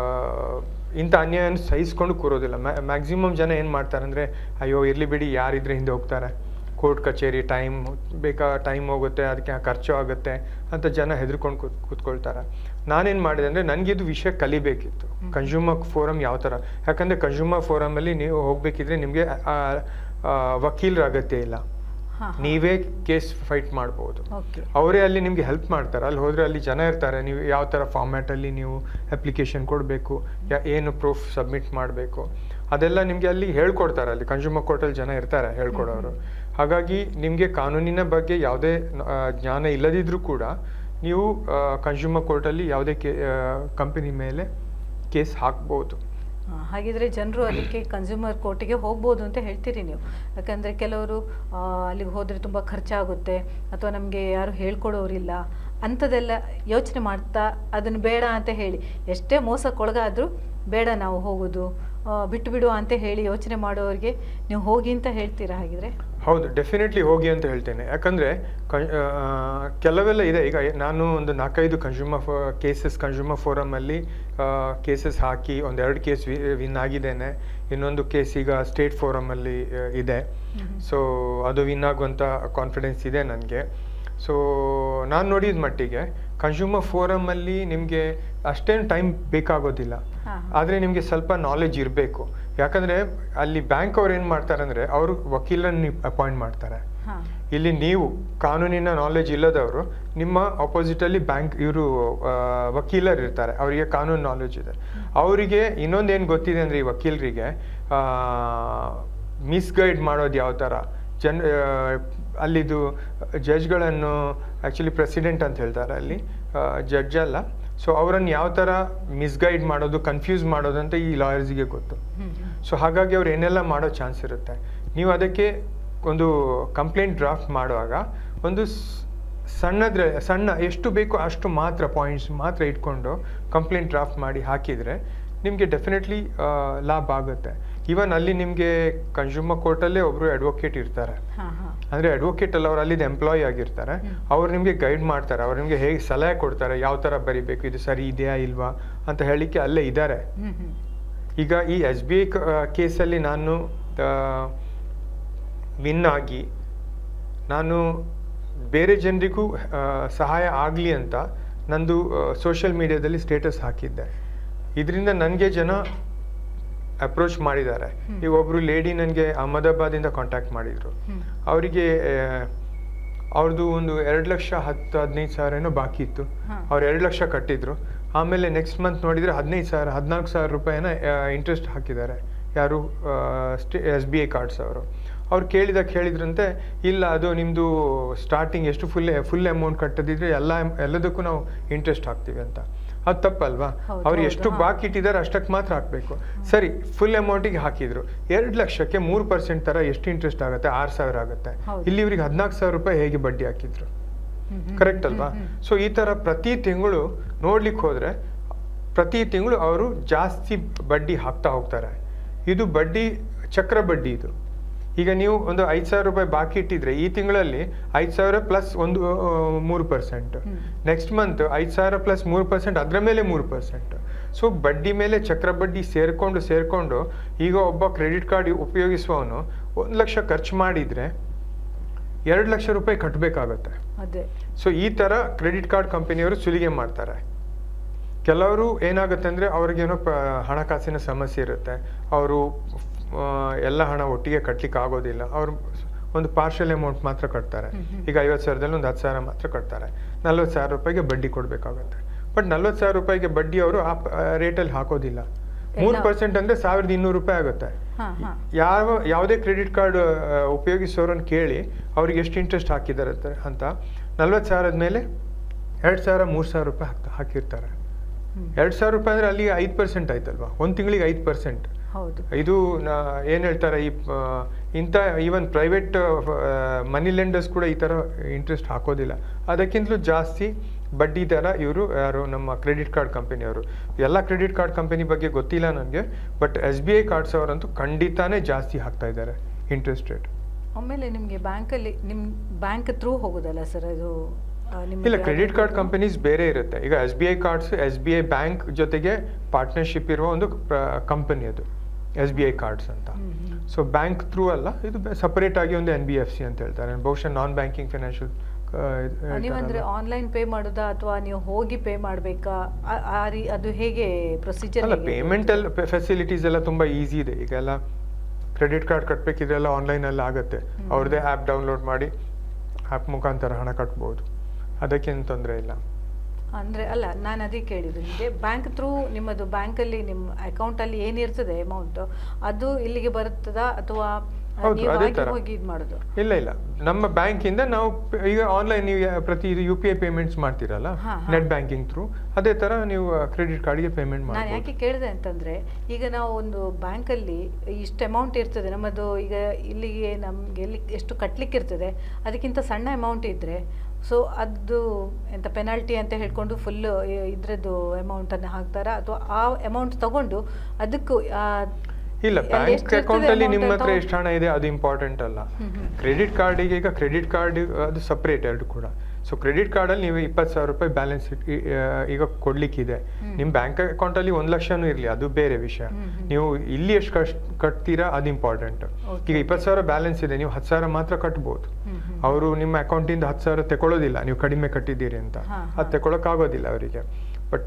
ಇಂಥ ಅನ್ಯಾಯನ ಸಹಿಸ್ಕೊಂಡು ಕೂರೋದಿಲ್ಲ ಮ್ಯಾಕ್ಸಿಮಮ್ ಜನ ಏನು ಮಾಡ್ತಾರೆ ಅಂದರೆ ಅಯ್ಯೋ ಇರಲಿ ಬಿಡಿ ಯಾರಿದ್ರೆ ಹಿಂದೆ ಹೋಗ್ತಾರೆ ಕೋರ್ಟ್ ಕಚೇರಿ ಟೈಮ್ ಬೇಕಾ ಟೈಮ್ ಹೋಗುತ್ತೆ ಅದಕ್ಕೆ ಖರ್ಚು ಆಗುತ್ತೆ ಅಂತ ಜನ ಹೆದರ್ಕೊಂಡು ಕೂತ್ ಕೂತ್ಕೊಳ್ತಾರೆ ನಾನೇನು ಮಾಡಿದೆ ಅಂದರೆ ನನಗಿದು ವಿಷಯ ಕಲಿಬೇಕಿತ್ತು ಹ್ಮ್. ಕನ್ಸ್ಯೂಮರ್ ಫೋರಮ್ ಯಾವ ಥರ ಯಾಕಂದರೆ ಕನ್ಸ್ಯೂಮರ್ ಫೋರಮಲ್ಲಿ ನೀವು ಹೋಗಬೇಕಿದ್ರೆ ನಿಮಗೆ ವಕೀಲರ ಅಗತ್ಯ ಇಲ್ಲ ಹಾ, ಹಾ. ನೀವೇ ಕೇಸ್ ಫೈಟ್ ಮಾಡ್ಬೋದು ಓಕೆ ಅವರೇ ಅಲ್ಲಿ ನಿಮಗೆ ಹೆಲ್ಪ್ ಮಾಡ್ತಾರೆ ಅಲ್ಲಿ ಹೋದರೆ ಅಲ್ಲಿ ಜನ ಇರ್ತಾರೆ ನೀವು ಯಾವ ಥರ ಫಾರ್ಮ್ಯಾಟಲ್ಲಿ ನೀವು ಅಪ್ಲಿಕೇಶನ್ ಕೊಡಬೇಕು ಏನು ಪ್ರೂಫ್ ಸಬ್ಮಿಟ್ ಮಾಡಬೇಕು ಅದೆಲ್ಲ ನಿಮಗೆ ಅಲ್ಲಿ ಹೇಳ್ಕೊಡ್ತಾರೆ ಅಲ್ಲಿ ಕನ್ಸ್ಯೂಮರ್ ಕೋರ್ಟಲ್ಲಿ ಜನ ಇರ್ತಾರೆ ಹೇಳ್ಕೊಡೋರು ಹಾಗಾಗಿ ನಿಮಗೆ ಕಾನೂನಿನ ಬಗ್ಗೆ ಯಾವುದೇ ಆ, ಜ್ಞಾನ ಇಲ್ಲದಿದ್ರೂ ಕೂಡ ನೀವು ಕನ್ಸ್ಯೂಮರ್ ಕೋರ್ಟಲ್ಲಿ ಯಾವುದೇ ಕೇ ಕಂಪನಿ ಮೇಲೆ ಕೇಸ್ ಹಾಕ್ಬೋದು ಆ, ಹಾಗಿದ್ರೆ ಜನರು ಅದಕ್ಕೆ ಕನ್ಸ್ಯೂಮರ್ ಕೋರ್ಟಿಗೆ ಹೋಗ್ಬೋದು ಅಂತ ಹೇಳ್ತೀರಿ ನೀವು ಯಾಕಂದರೆ ಕೆಲವರು ಆ, ಅಲ್ಲಿಗೆ ಹೋದರೆ ತುಂಬ ಖರ್ಚಾಗುತ್ತೆ ಅಥವಾ ನಮಗೆ ಯಾರು ಹೇಳ್ಕೊಡೋರಿಲ್ಲ ಅಂಥದ್ದೆಲ್ಲ ಯೋಚನೆ ಮಾಡ್ತಾ ಅದನ್ನು ಬೇಡ ಅಂತ ಹೇಳಿ ಎಷ್ಟೇ ಮೋಸಕ್ಕೊಳಗಾದರೂ ಬೇಡ ನಾವು ಹೋಗೋದು ಆ, ಬಿಟ್ಟು ಬಿಡು ಅಂತ ಹೇಳಿ ಯೋಚನೆ ಮಾಡೋರಿಗೆ ನೀವು ಹೋಗಿ ಅಂತ ಹೇಳ್ತೀರಾ ಹಾಗಿದ್ರೆ ಹೌದು ಡೆಫಿನೆಟ್ಲಿ ಹೋಗಿ ಅಂತ ಹೇಳ್ತೇನೆ ಯಾಕಂದರೆ ಕೆಲವೆಲ್ಲ ಇದೆ ಈಗ ನಾನು ಒಂದು ನಾಲ್ಕೈದು ಕನ್ಸ್ಯೂಮರ್ ಕೇಸಸ್ ಕನ್ಸ್ಯೂಮರ್ ಫೋರಮಲ್ಲಿ ಕೇಸಸ್ ಹಾಕಿ ಒಂದೆರಡು ಕೇಸ್ ವಿನ್ ಆಗಿದ್ದೇನೆ ಇನ್ನೊಂದು ಕೇಸ್ ಈಗ ಸ್ಟೇಟ್ ಫೋರಮಲ್ಲಿ ಇದೆ ಸೊ ಅದು ವಿನ್ ಆಗುವಂಥ ಕಾನ್ಫಿಡೆನ್ಸ್ ಇದೆ ನನಗೆ ಸೊ ನಾನು ನೋಡಿದ ಮಟ್ಟಿಗೆ ಕನ್ಸ್ಯೂಮರ್ ಫೋರಮಲ್ಲಿ ನಿಮಗೆ ಅಷ್ಟೇನು ಟೈಮ್ ಬೇಕಾಗೋದಿಲ್ಲ ಹಾ, ಹಾ. ಆದರೆ ನಿಮಗೆ ಸ್ವಲ್ಪ ನಾಲೆಜ್ ಇರಬೇಕು ಯಾಕಂದರೆ ಅಲ್ಲಿ ಬ್ಯಾಂಕ್ ಅವ್ರು ಏನು ಮಾಡ್ತಾರೆ ಅಂದರೆ ಅವರು ವಕೀಲರನ್ನ ಅಪಾಯಿಂಟ್ ಮಾಡ್ತಾರೆ ಹಾಂ ಇಲ್ಲಿ ನೀವು ಕಾನೂನಿನ ನಾಲೆಜ್ ಇಲ್ಲದವರು ನಿಮ್ಮ ಅಪೋಸಿಟಲ್ಲಿ ಬ್ಯಾಂಕ್ ಇವರು ವಕೀಲರು ಇರ್ತಾರೆ ಅವರಿಗೆ ಕಾನೂನು ನಾಲೆಜ್ ಇದೆ ಅವರಿಗೆ ಇನ್ನೊಂದೇನು ಗೊತ್ತಿದೆ ಅಂದರೆ ಈ ವಕೀಲರಿಗೆ ಮಿಸ್ಗೈಡ್ ಮಾಡೋದು ಯಾವ ಥರ ಜನ್ ಆ, ಅಲ್ಲಿದು ಜಡ್ಜ್ಗಳನ್ನು ಆ್ಯಕ್ಚುಲಿ ಪ್ರೆಸಿಡೆಂಟ್ ಅಂತ ಹೇಳ್ತಾರೆ ಅಲ್ಲಿ ಜಡ್ಜ್ ಅಲ್ಲ ಸೊ ಅವರನ್ನು ಯಾವ ಥರ ಮಿಸ್ಗೈಡ್ ಮಾಡೋದು ಕನ್ಫ್ಯೂಸ್ ಮಾಡೋದು ಅಂತ ಈ ಲಾಯರ್ಸ್ಗೆ ಗೊತ್ತು ಹ್ಞೂ ಸೊ ಹಾಗಾಗಿ ಅವ್ರು ಏನೆಲ್ಲ ಮಾಡೋ ಚಾನ್ಸ್ ಇರುತ್ತೆ ನೀವು ಅದಕ್ಕೆ ಒಂದು ಕಂಪ್ಲೇಂಟ್ ಡ್ರಾಫ್ಟ್ ಮಾಡುವಾಗ ಒಂದು ಸ್- ಸಣ್ಣದ್ರೆ ಸಣ್ಣ ಎಷ್ಟು ಬೇಕೋ ಅಷ್ಟು ಮಾತ್ರ ಪಾಯಿಂಟ್ಸ್ ಮಾತ್ರ ಇಟ್ಕೊಂಡು ಕಂಪ್ಲೇಂಟ್ ಡ್ರಾಫ್ಟ್ ಮಾಡಿ ಹಾಕಿದರೆ ನಿಮಗೆ ಡೆಫಿನೆಟ್ಲಿ ಲಾಭ ಆಗುತ್ತೆ ಈವನ್ ಅಲ್ಲಿ ನಿಮಗೆ ಕನ್ಸ್ಯೂಮರ್ ಕೋರ್ಟಲ್ಲೇ ಒಬ್ಬರು ಅಡ್ವೊಕೇಟ್ ಇರ್ತಾರೆ ಹಾಂ ಹಾಂ ಅಂದರೆ ಅಡ್ವೊಕೇಟ್ ಅಲ್ಲ ಅವ್ರು ಅಲ್ಲಿದ್ದು ಎಂಪ್ಲಾಯಿ ಆಗಿರ್ತಾರೆ ಹ್ಮ್. ಅವ್ರು ನಿಮಗೆ ಗೈಡ್ ಮಾಡ್ತಾರೆ ಅವ್ರು ನಿಮಗೆ ಹೇಗೆ ಸಲಹೆ ಕೊಡ್ತಾರೆ ಯಾವ ಥರ ಬರಿಬೇಕು ಇದು ಸರಿ ಇದೆಯಾ ಇಲ್ವಾ ಅಂತ ಹೇಳಲಿಕ್ಕೆ ಅಲ್ಲೇ ಇದ್ದಾರೆ ಹ್ಞೂ ಹ್ಞೂ ಈಗ ಈ ಎಸ್ ಬಿ ಐ ಕೇಸಲ್ಲಿ ನಾನು ವಿನ್ ಆಗಿ ನಾನು ಬೇರೆ ಜನರಿಗೂ ಆ, ಸಹಾಯ ಆಗಲಿ ಅಂತ ನಂದು ಸೋಷಿಯಲ್ ಮೀಡಿಯಾದಲ್ಲಿ ಸ್ಟೇಟಸ್ ಹಾಕಿದ್ದೆ ಇದರಿಂದ ನನಗೆ ಜನ ಅಪ್ರೋಚ್ ಮಾಡಿದ್ದಾರೆ ಹ್ಮ್. ಈಗ ಒಬ್ಬರು ಲೇಡಿ ನನಗೆ ಅಹಮದಾಬಾದಿಂದ ಕಾಂಟ್ಯಾಕ್ಟ್ ಮಾಡಿದರು ಹ್ಞೂ ಅವರಿಗೆ ಅವ್ರದ್ದು ಒಂದು ಎರಡು ಲಕ್ಷ ಹತ್ತು ಹದಿನೈದು ಸಾವಿರ ಏನೋ ಬಾಕಿ ಇತ್ತು ಹಾ. ಅವ್ರು ಎರಡು ಲಕ್ಷ ಕಟ್ಟಿದ್ರು ಆಮೇಲೆ ನೆಕ್ಸ್ಟ್ ಮಂತ್ ನೋಡಿದರೆ ಹದಿನೈದು ಸಾವಿರ ಹದಿನಾಲ್ಕು ಸಾವಿರ ರೂಪಾಯಿನ ಇಂಟ್ರೆಸ್ಟ್ ಹಾಕಿದ್ದಾರೆ ಯಾರು ಸ್ಟೇ ಎಸ್ ಬಿ ಐ ಕಾರ್ಡ್ಸ್ ಅವರು ಅವ್ರು ಕೇಳಿದಾಗ ಹೇಳಿದ್ರಂತೆ ಇಲ್ಲ ಅದು ನಿಮ್ಮದು ಸ್ಟಾರ್ಟಿಂಗ್ ಎಷ್ಟು ಫುಲ್ ಫುಲ್ ಅಮೌಂಟ್ ಕಟ್ಟದಿದ್ರೆ ಎಲ್ಲ ಎಲ್ಲದಕ್ಕೂ ನಾವು ಇಂಟ್ರೆಸ್ಟ್ ಹಾಕ್ತೀವಿ ಅಂತ ಅದು ತಪ್ಪಲ್ವಾ ಹೌದು, ಅವ್ರು ಹೌದು, ಎಷ್ಟು ಹಾ. ಬಾಕಿ ಇಟ್ಟಿದ್ದಾರೆ ಅಷ್ಟಕ್ಕೆ ಮಾತ್ರ ಹಾಕಬೇಕು ಸರಿ ಫುಲ್ ಅಮೌಂಟಿಗೆ ಹಾಕಿದ್ರು ಎರಡು ಲಕ್ಷಕ್ಕೆ ಮೂರು ಪರ್ಸೆಂಟ್ ಥರ ಎಷ್ಟು ಇಂಟ್ರೆಸ್ಟ್ ಆಗುತ್ತೆ ಆರು ಸಾವಿರ ಆಗುತ್ತೆ ಹೌದು. ಇಲ್ಲಿ ಇವ್ರಿಗೆ ಹದಿನಾಲ್ಕು ಸಾವಿರ ರೂಪಾಯಿ ಹೇಗೆ ಬಡ್ಡಿ ಹಾಕಿದ್ರು ಹ್ಮ್, ಹ್ಮ್, ಕರೆಕ್ಟ್ ಹ್ಮ್, ಅಲ್ವಾ ಹ್ಮ್, ಸೊ ಈ ಥರ ಪ್ರತಿ ತಿಂಗಳು ನೋಡ್ಲಿಕ್ಕೆ ಹೋದರೆ ಪ್ರತಿ ತಿಂಗಳು ಅವರು ಜಾಸ್ತಿ ಬಡ್ಡಿ ಹಾಕ್ತಾ ಹೋಗ್ತಾರೆ ಇದು ಬಡ್ಡಿ ಚಕ್ರ ಬಡ್ಡಿ ಇದು ಈಗ ನೀವು ಒಂದು ಐದು ಸಾವಿರ ರೂಪಾಯಿ ಬಾಕಿ ಇಟ್ಟಿದ್ರೆ ಈ ತಿಂಗಳಲ್ಲಿ ಐದು ಸಾವಿರ ಪ್ಲಸ್ ಒಂದು ಆ, ಮೂರು ಪರ್ಸೆಂಟ್ ಹ್ಮ್. ನೆಕ್ಸ್ಟ್ ಮಂತ್ ಐದು ಸಾವಿರ ಪ್ಲಸ್ ಮೂರು ಪರ್ಸೆಂಟ್ ಅದರ ಮೇಲೆ ಮೂರು ಪರ್ಸೆಂಟ್ ಸೊ ಬಡ್ಡಿ ಮೇಲೆ ಚಕ್ರ ಬಡ್ಡಿ ಸೇರಿಕೊಂಡು ಸೇರಿಕೊಂಡು ಈಗ ಒಬ್ಬ ಕ್ರೆಡಿಟ್ ಕಾರ್ಡ್ ಉಪಯೋಗಿಸುವವನು ಒಂದು ಲಕ್ಷ ಖರ್ಚು ಮಾಡಿದರೆ ಎರಡು ಲಕ್ಷ ರೂಪಾಯಿ ಕಟ್ಟಬೇಕಾಗತ್ತೆ ಅದೇ ಸೊ ಈ ಥರ ಕ್ರೆಡಿಟ್ ಕಾರ್ಡ್ ಕಂಪನಿಯವರು ಸುಲಿಗೆ ಮಾಡ್ತಾರೆ ಕೆಲವರು ಏನಾಗುತ್ತೆ ಅಂದರೆ ಅವ್ರಿಗೇನೋ ಪ ಹಣಕಾಸಿನ ಸಮಸ್ಯೆ ಇರುತ್ತೆ ಅವರು ಎಲ್ಲ ಹಣ ಒಟ್ಟಿಗೆ ಕಟ್ಲಿಕ್ಕೆ ಆಗೋದಿಲ್ಲ ಅವರು ಒಂದು ಪಾರ್ಷಲ್ ಅಮೌಂಟ್ ಮಾತ್ರ ಕಟ್ತಾರೆ ಹ್ಮ್ ಹ್ಮ್. ಈಗ ಐವತ್ತು ಸಾವಿರದಲ್ಲಿ ಒಂದು ಹತ್ತು ಸಾವಿರ ಮಾತ್ರ ಕಟ್ತಾರೆ ನಲ್ವತ್ತು ಸಾವಿರ ರೂಪಾಯಿಗೆ ಬಡ್ಡಿ ಕೊಡಬೇಕಾಗುತ್ತೆ ಬಟ್ ನಲ್ವತ್ತು ಸಾವಿರ ರೂಪಾಯಿಗೆ ಬಡ್ಡಿ ಅವರು ಆ ರೇಟಲ್ಲಿ ಹಾಕೋದಿಲ್ಲ ಮೂರು ಎಲ್ಲ- ಪರ್ಸೆಂಟ್ ಅಂದರೆ ಸಾವಿರದ ಇನ್ನೂರು ರೂಪಾಯಿ ಆಗುತ್ತೆ ಹಾ ಹಾ ಯಾವ ಯಾವುದೇ ಕ್ರೆಡಿಟ್ ಕಾರ್ಡ್ ಉಪಯೋಗಿಸೋರನ್ನ ಕೇಳಿ ಅವ್ರಿಗೆ ಎಷ್ಟು ಇಂಟ್ರೆಸ್ಟ್ ಹಾಕಿದ್ದಾರೆ ಅಂತ- ಅಂತ ನಲ್ವತ್ತು ಸಾವಿರದ ಮೇಲೆ ಎರಡು ಸಾವಿರ ಮೂರು ಸಾವಿರ ರೂಪಾಯಿ ಹಾಕ್ತಾ ಹಾಕಿರ್ತಾರೆ ಹ್ಮ್. ಎರಡು ಸಾವಿರ ರೂಪಾಯಿ ಅಂದರೆ ಅಲ್ಲಿ ಐದು ಪರ್ಸೆಂಟ್ ಆಯ್ತಲ್ವಾ ಒಂದು ತಿಂಗಳಿಗೆ ಐದು ಪರ್ಸೆಂಟ್ ಹೌದು ಇದು ಏನು ಹೇಳ್ತಾರೆ ಈ ಆ, ಇಂಥ ಈವನ್ ಪ್ರೈವೇಟ್ ಮನಿ ಲೆಂಡರ್ಸ್ ಕೂಡ ಈ ಥರ ಇಂಟ್ರೆಸ್ಟ್ ಹಾಕೋದಿಲ್ಲ ಅದಕ್ಕಿಂತಲೂ ಜಾಸ್ತಿ ಬಡ್ಡಿ ದರ ಇವರು ಯಾರು ನಮ್ಮ ಕ್ರೆಡಿಟ್ ಕಾರ್ಡ್ ಕಂಪನಿಯವರು ಎಲ್ಲ ಕ್ರೆಡಿಟ್ ಕಾರ್ಡ್ ಕಂಪನಿ ಬಗ್ಗೆ ಗೊತ್ತಿಲ್ಲ ನನಗೆ but S B I cards ಅವರಂತೂ ಖಂಡಿತಾನೇ ಜಾಸ್ತಿ ಹಾಕ್ತಾ ಇದ್ದಾರೆ ಇಂಟ್ರೆಸ್ಟ್ ರೇಟ್ ಆಮೇಲೆ ನಿಮಗೆ ಬ್ಯಾಂಕಲ್ಲಿ ನಿಮ್ಮ ಬ್ಯಾಂಕ್ ಥ್ರೂ ಹೋಗೋದಲ್ಲ ಸರ್ ಅದು ಆ, ನಿಮ್ಗೆ ಇಲ್ಲ ಯಾವ್ದು- ಕ್ರೆಡಿಟ್ ಕಾರ್ಡ್ ಕಂಪನೀಸ್ ಬೇರೆ ಇರುತ್ತೆ ಈಗ S B I cards S B I bank ಜೊತೆಗೆ ಪಾರ್ಟ್ನರ್ಶಿಪ್ ಇರುವ ಒಂದು ಕಂಪನಿ ಅದು ಎಸ್ ಬಿ ಐ ಕಾರ್ಡ್ಸ್ ಅಂತ ಹ್ಮ್, ಹ್ಮ್. ಸೊ ಬ್ಯಾಂಕ್ ಥ್ರೂ ಅಲ್ಲ ಇದು ಸಪರೇಟ್ ಆಗಿ ಒಂದು ಎನ್ ಬಿ ಎಫ್ ಸಿ ಅಂತ ಹೇಳ್ತಾರೆ ಬಹುಶಃ ನಾನ್ ಬ್ಯಾಂಕಿಂಗ್ ಫಿನಾನ್ಷಿಯಲ್ ನೀವಂದ್ರೆ ಆನ್ಲೈನ್ ಪೇ ಮಾಡೋದಾ ಅಥವಾ ನೀವು ಹೋಗಿ ಪೇ ಮಾಡಬೇಕಾ ಆ ರೀ ಅದು ಹೇಗೆ ಪ್ರೊಸೀಜರ್ ಅಲ್ಲ ಪೇಮೆಂಟ್ ಎಲ್ಲ ಫೆಸಿಲಿಟೀಸ್ ಎಲ್ಲ ತುಂಬ ಈಸಿ ಇದೆ ಈಗ ಎಲ್ಲ ಕ್ರೆಡಿಟ್ ಕಾರ್ಡ್ ಕಟ್ಟಬೇಕಿದ್ರೆಲ್ಲ ಆನ್ಲೈನಲ್ಲಿ ಆಗುತ್ತೆ ಹ್ಮ್. ಅವ್ರದ್ದೇ ಆ್ಯಪ್ ಡೌನ್ಲೋಡ್ ಮಾಡಿ ಆ್ಯಪ್ ಮುಖಾಂತರ ಹಣ ಕಟ್ಬೋದು ಅದಕ್ಕೇನು ತೊಂದರೆ ಇಲ್ಲ ಅಂದ್ರೆ ಅಲ್ಲ ನಾನು ಅದೇ ಕೇಳಿದ್ದು ನಿಮಗೆ ಬ್ಯಾಂಕ್ ಥ್ರೂ ನಿಮ್ಮದು ಬ್ಯಾಂಕಲ್ಲಿ ನಿಮ್ಮ ಅಕೌಂಟಲ್ಲಿ ಏನಿರ್ತದೆ ಅಮೌಂಟ್ ಅದು ಇಲ್ಲಿಗೆ ಬರುತ್ತದಾ ಅಥವಾ ಹೌದು, ನೀವು ಅದೇ ಹಾಗೆ ಥರ. ಹೋಗಿ ಇದು ಮಾಡೋದು ಇಲ್ಲ ಇಲ್ಲ ನಮ್ಮ ಬ್ಯಾಂಕಿಂದ ನಾವು ಪ- ಈಗ ಆನ್ಲೈನ್ ನೀವು ಯಾ- ಪ್ರತಿ ಇದು ಯು ಪಿ ಐ ಪೇಮೆಂಟ್ಸ್ ಮಾಡ್ತೀರಲ್ಲ ಹಾ, ಹಾ. ನೆಟ್ ಬ್ಯಾಂಕಿಂಗ್ ಥ್ರೂ ಅದೇ ಥರ ನೀವು ಕ್ರೆಡಿಟ್ ಕಾರ್ಡ್ಗೆ ಪೇಮೆಂಟ್ ನಾನು ಮಾಡ್ಬೋದು ಯಾಕೆ ಕೇಳಿದೆ ಅಂತಂದ್ರೆ ಈಗ ನಾವು ಒಂದು ಬ್ಯಾಂಕಲ್ಲಿ ಇಷ್ಟು ಅಮೌಂಟ್ ಇರ್ತದೆ ನಮ್ಮದು ಈಗ ಇಲ್ಲಿಗೆ ನಮ್ಗೆ ಎಲ್ಲಿ ಎಷ್ಟು ಕಟ್ಲಿಕ್ಕೆ ಇರ್ತದೆ ಅದಕ್ಕಿಂತ ಸಣ್ಣ ಅಮೌಂಟ್ ಇದ್ರೆ ಸೊ ಅದು ಎಂತ ಪೆನಾಲ್ಟಿ ಅಂತ ಹೇಳ್ಕೊಂಡು ಫುಲ್ ಇದ್ರದ್ದು ಅಮೌಂಟನ್ನು ಹಾಕ್ತಾರಾ ಅಥವಾ ಆ ಅಮೌಂಟ್ ತಗೊಂಡು ಅದಕ್ಕೂ ಆ, ಇಲ್ಲ ಅಲ್ಲಿ ಬ್ಯಾಂಕ್ ಎಷ್ಟು ಇರ್ತದೆ ಅಕೌಂಟ್ ಅಲ್ಲಿ amount ನಿಮ್ಮ ಹತ್ರ ತಗೊಂಡು- ಎಷ್ಟು ಹಣ ಇದೆ ಅದು ಇಂಪಾರ್ಟೆಂಟ್ ಅಲ್ಲ ಹ್ಮ್, ಹ್ಮ್. ಕ್ರೆಡಿಟ್ ಕಾರ್ಡಿಗೆ ಈಗ ಕ್ರೆಡಿಟ್ ಕಾರ್ಡ್ ಅದು ಸಪ್ರೇಟ್ ಎರಡು ಕೂಡ ಸೊ ಕ್ರೆಡಿಟ್ ಕಾರ್ಡಲ್ಲಿ ನೀವು ಇಪ್ಪತ್ತು ಸಾವಿರ ರೂಪಾಯಿ ಬ್ಯಾಲೆನ್ಸ್ ಈಗ ಕೊಡ್ಲಿಕ್ಕಿದೆ ಹ್ಮ್. ನಿಮ್ಮ ಬ್ಯಾಂಕ್ ಅಕೌಂಟಲ್ಲಿ ಒಂದು ಲಕ್ಷನೂ ಇರಲಿ ಅದು ಬೇರೆ ವಿಷಯ ಹ್ಮ್, ಹ್ಮ್. ನೀವು ಇಲ್ಲಿ ಎಷ್ಟು ಕಷ್ಟ ಕಟ್ತೀರಾ ಅದು ಇಂಪಾರ್ಟೆಂಟ್ Okay, ಈಗ ಇಪ್ಪತ್ತು ಸಾವಿರ ಬ್ಯಾಲೆನ್ಸ್ ಇದೆ ನೀವು ಹತ್ತು ಸಾವಿರ ಮಾತ್ರ ಕಟ್ಬೋದು ಹ್ಮ್, ಹ್ಮ್. ಅವರು ನಿಮ್ಮ ಅಕೌಂಟಿಂದ ಹತ್ತು ಸಾವಿರ ತಗೊಳ್ಳೋದಿಲ್ಲ ನೀವು ಕಡಿಮೆ ಕಟ್ಟಿದ್ದೀರಿ ಅಂತ ಹಾ, ಅದು ಹಾ. ತಗೊಳಕ್ಕಾಗೋದಿಲ್ಲ ಅವರಿಗೆ ಬಟ್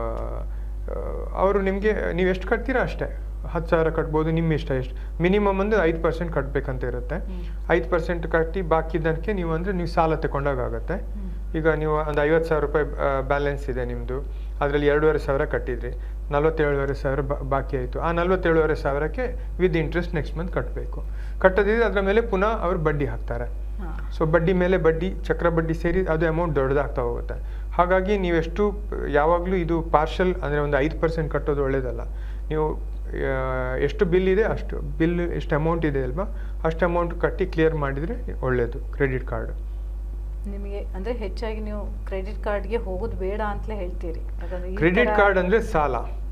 ಅವರು ನಿಮಗೆ ನೀವು ಎಷ್ಟು ಕಟ್ತೀರಾ ಅಷ್ಟೇ ಹತ್ತು ಸಾವಿರ ಕಟ್ಬೋದು ನಿಮ್ಮ ಇಷ್ಟ ಎಷ್ಟು ಮಿನಿಮಮ್ ಅಂದರೆ ಐದು ಪರ್ಸೆಂಟ್ ಕಟ್ಟಬೇಕಂತ ಇರುತ್ತೆ ಹ್ಮ್. ಐದು ಪರ್ಸೆಂಟ್ ಕಟ್ಟಿ ಬಾಕಿದ್ದಕ್ಕೆ ನೀವು ಅಂದರೆ ನೀವು ಸಾಲ ತಗೊಂಡಾಗುತ್ತೆ ಹ್ಮ್. ಈಗ ನೀವು ಒಂದು ಐವತ್ತು ಸಾವಿರ ರೂಪಾಯಿ ಬ್ಯಾಲೆನ್ಸ್ ಇದೆ ನಿಮ್ಮದು ಅದರಲ್ಲಿ ಎರಡೂವರೆ ಸಾವಿರ ಕಟ್ಟಿದ್ರಿ ನಲ್ವತ್ತೇಳುವರೆ ಸಾವಿರ ಬಾ- ಬಾಕಿ ಆಯಿತು ಆ ನಲ್ವತ್ತೇಳುವರೆ ಸಾವಿರಕ್ಕೆ ವಿತ್ ಇಂಟ್ರೆಸ್ಟ್ ನೆಕ್ಸ್ಟ್ ಮಂತ್ ಕಟ್ಟಬೇಕು ಕಟ್ಟದಿದ್ರೆ ಅದರ ಮೇಲೆ ಪುನಃ ಅವರು ಬಡ್ಡಿ ಹಾಕ್ತಾರೆ ಹಾ. ಸೊ ಬಡ್ಡಿ ಮೇಲೆ ಬಡ್ಡಿ ಚಕ್ರ ಬಡ್ಡಿ ಸೇರಿ ಅದು ಅಮೌಂಟ್ ದೊಡ್ಡದಾಗ್ತಾ ಹೋಗುತ್ತೆ ಹಾಗಾಗಿ ನೀವೆಷ್ಟು ಯಾವಾಗಲೂ ಇದು ಪಾರ್ಷಲ್ ಅಂದರೆ ಒಂದು ಐದು ಪರ್ಸೆಂಟ್ ಕಟ್ಟೋದು ಒಳ್ಳೇದಲ್ಲ ನೀವು ಆ, ಎಷ್ಟು ಬಿಲ್ ಇದೆ ಅಷ್ಟು ಬಿಲ್ ಎಷ್ಟು ಅಮೌಂಟ್ ಇದೆ ಅಲ್ವಾ ಅಷ್ಟು ಅಮೌಂಟ್ ಕಟ್ಟಿ ಕ್ಲಿಯರ್ ಮಾಡಿದರೆ ಒಳ್ಳೆಯದು ಕ್ರೆಡಿಟ್ ಕಾರ್ಡ್ ನಿಮಗೆ ಅಂದ್ರೆ ಹೆಚ್ಚಾಗಿ ನೀವು ಕ್ರೆಡಿಟ್ ಕಾರ್ಡ್ಗೆ ಹೋಗೋದು ಬೇಡ ಅಂತಲೇ ಹೇಳ್ತೀರಿ ಯಾಕಂದ್ರೆ ಈ ಕ್ರೆಡಿಟ್ ಥರ- ಕಾರ್ಡ್ ಅಂದರೆ ಸಾಲ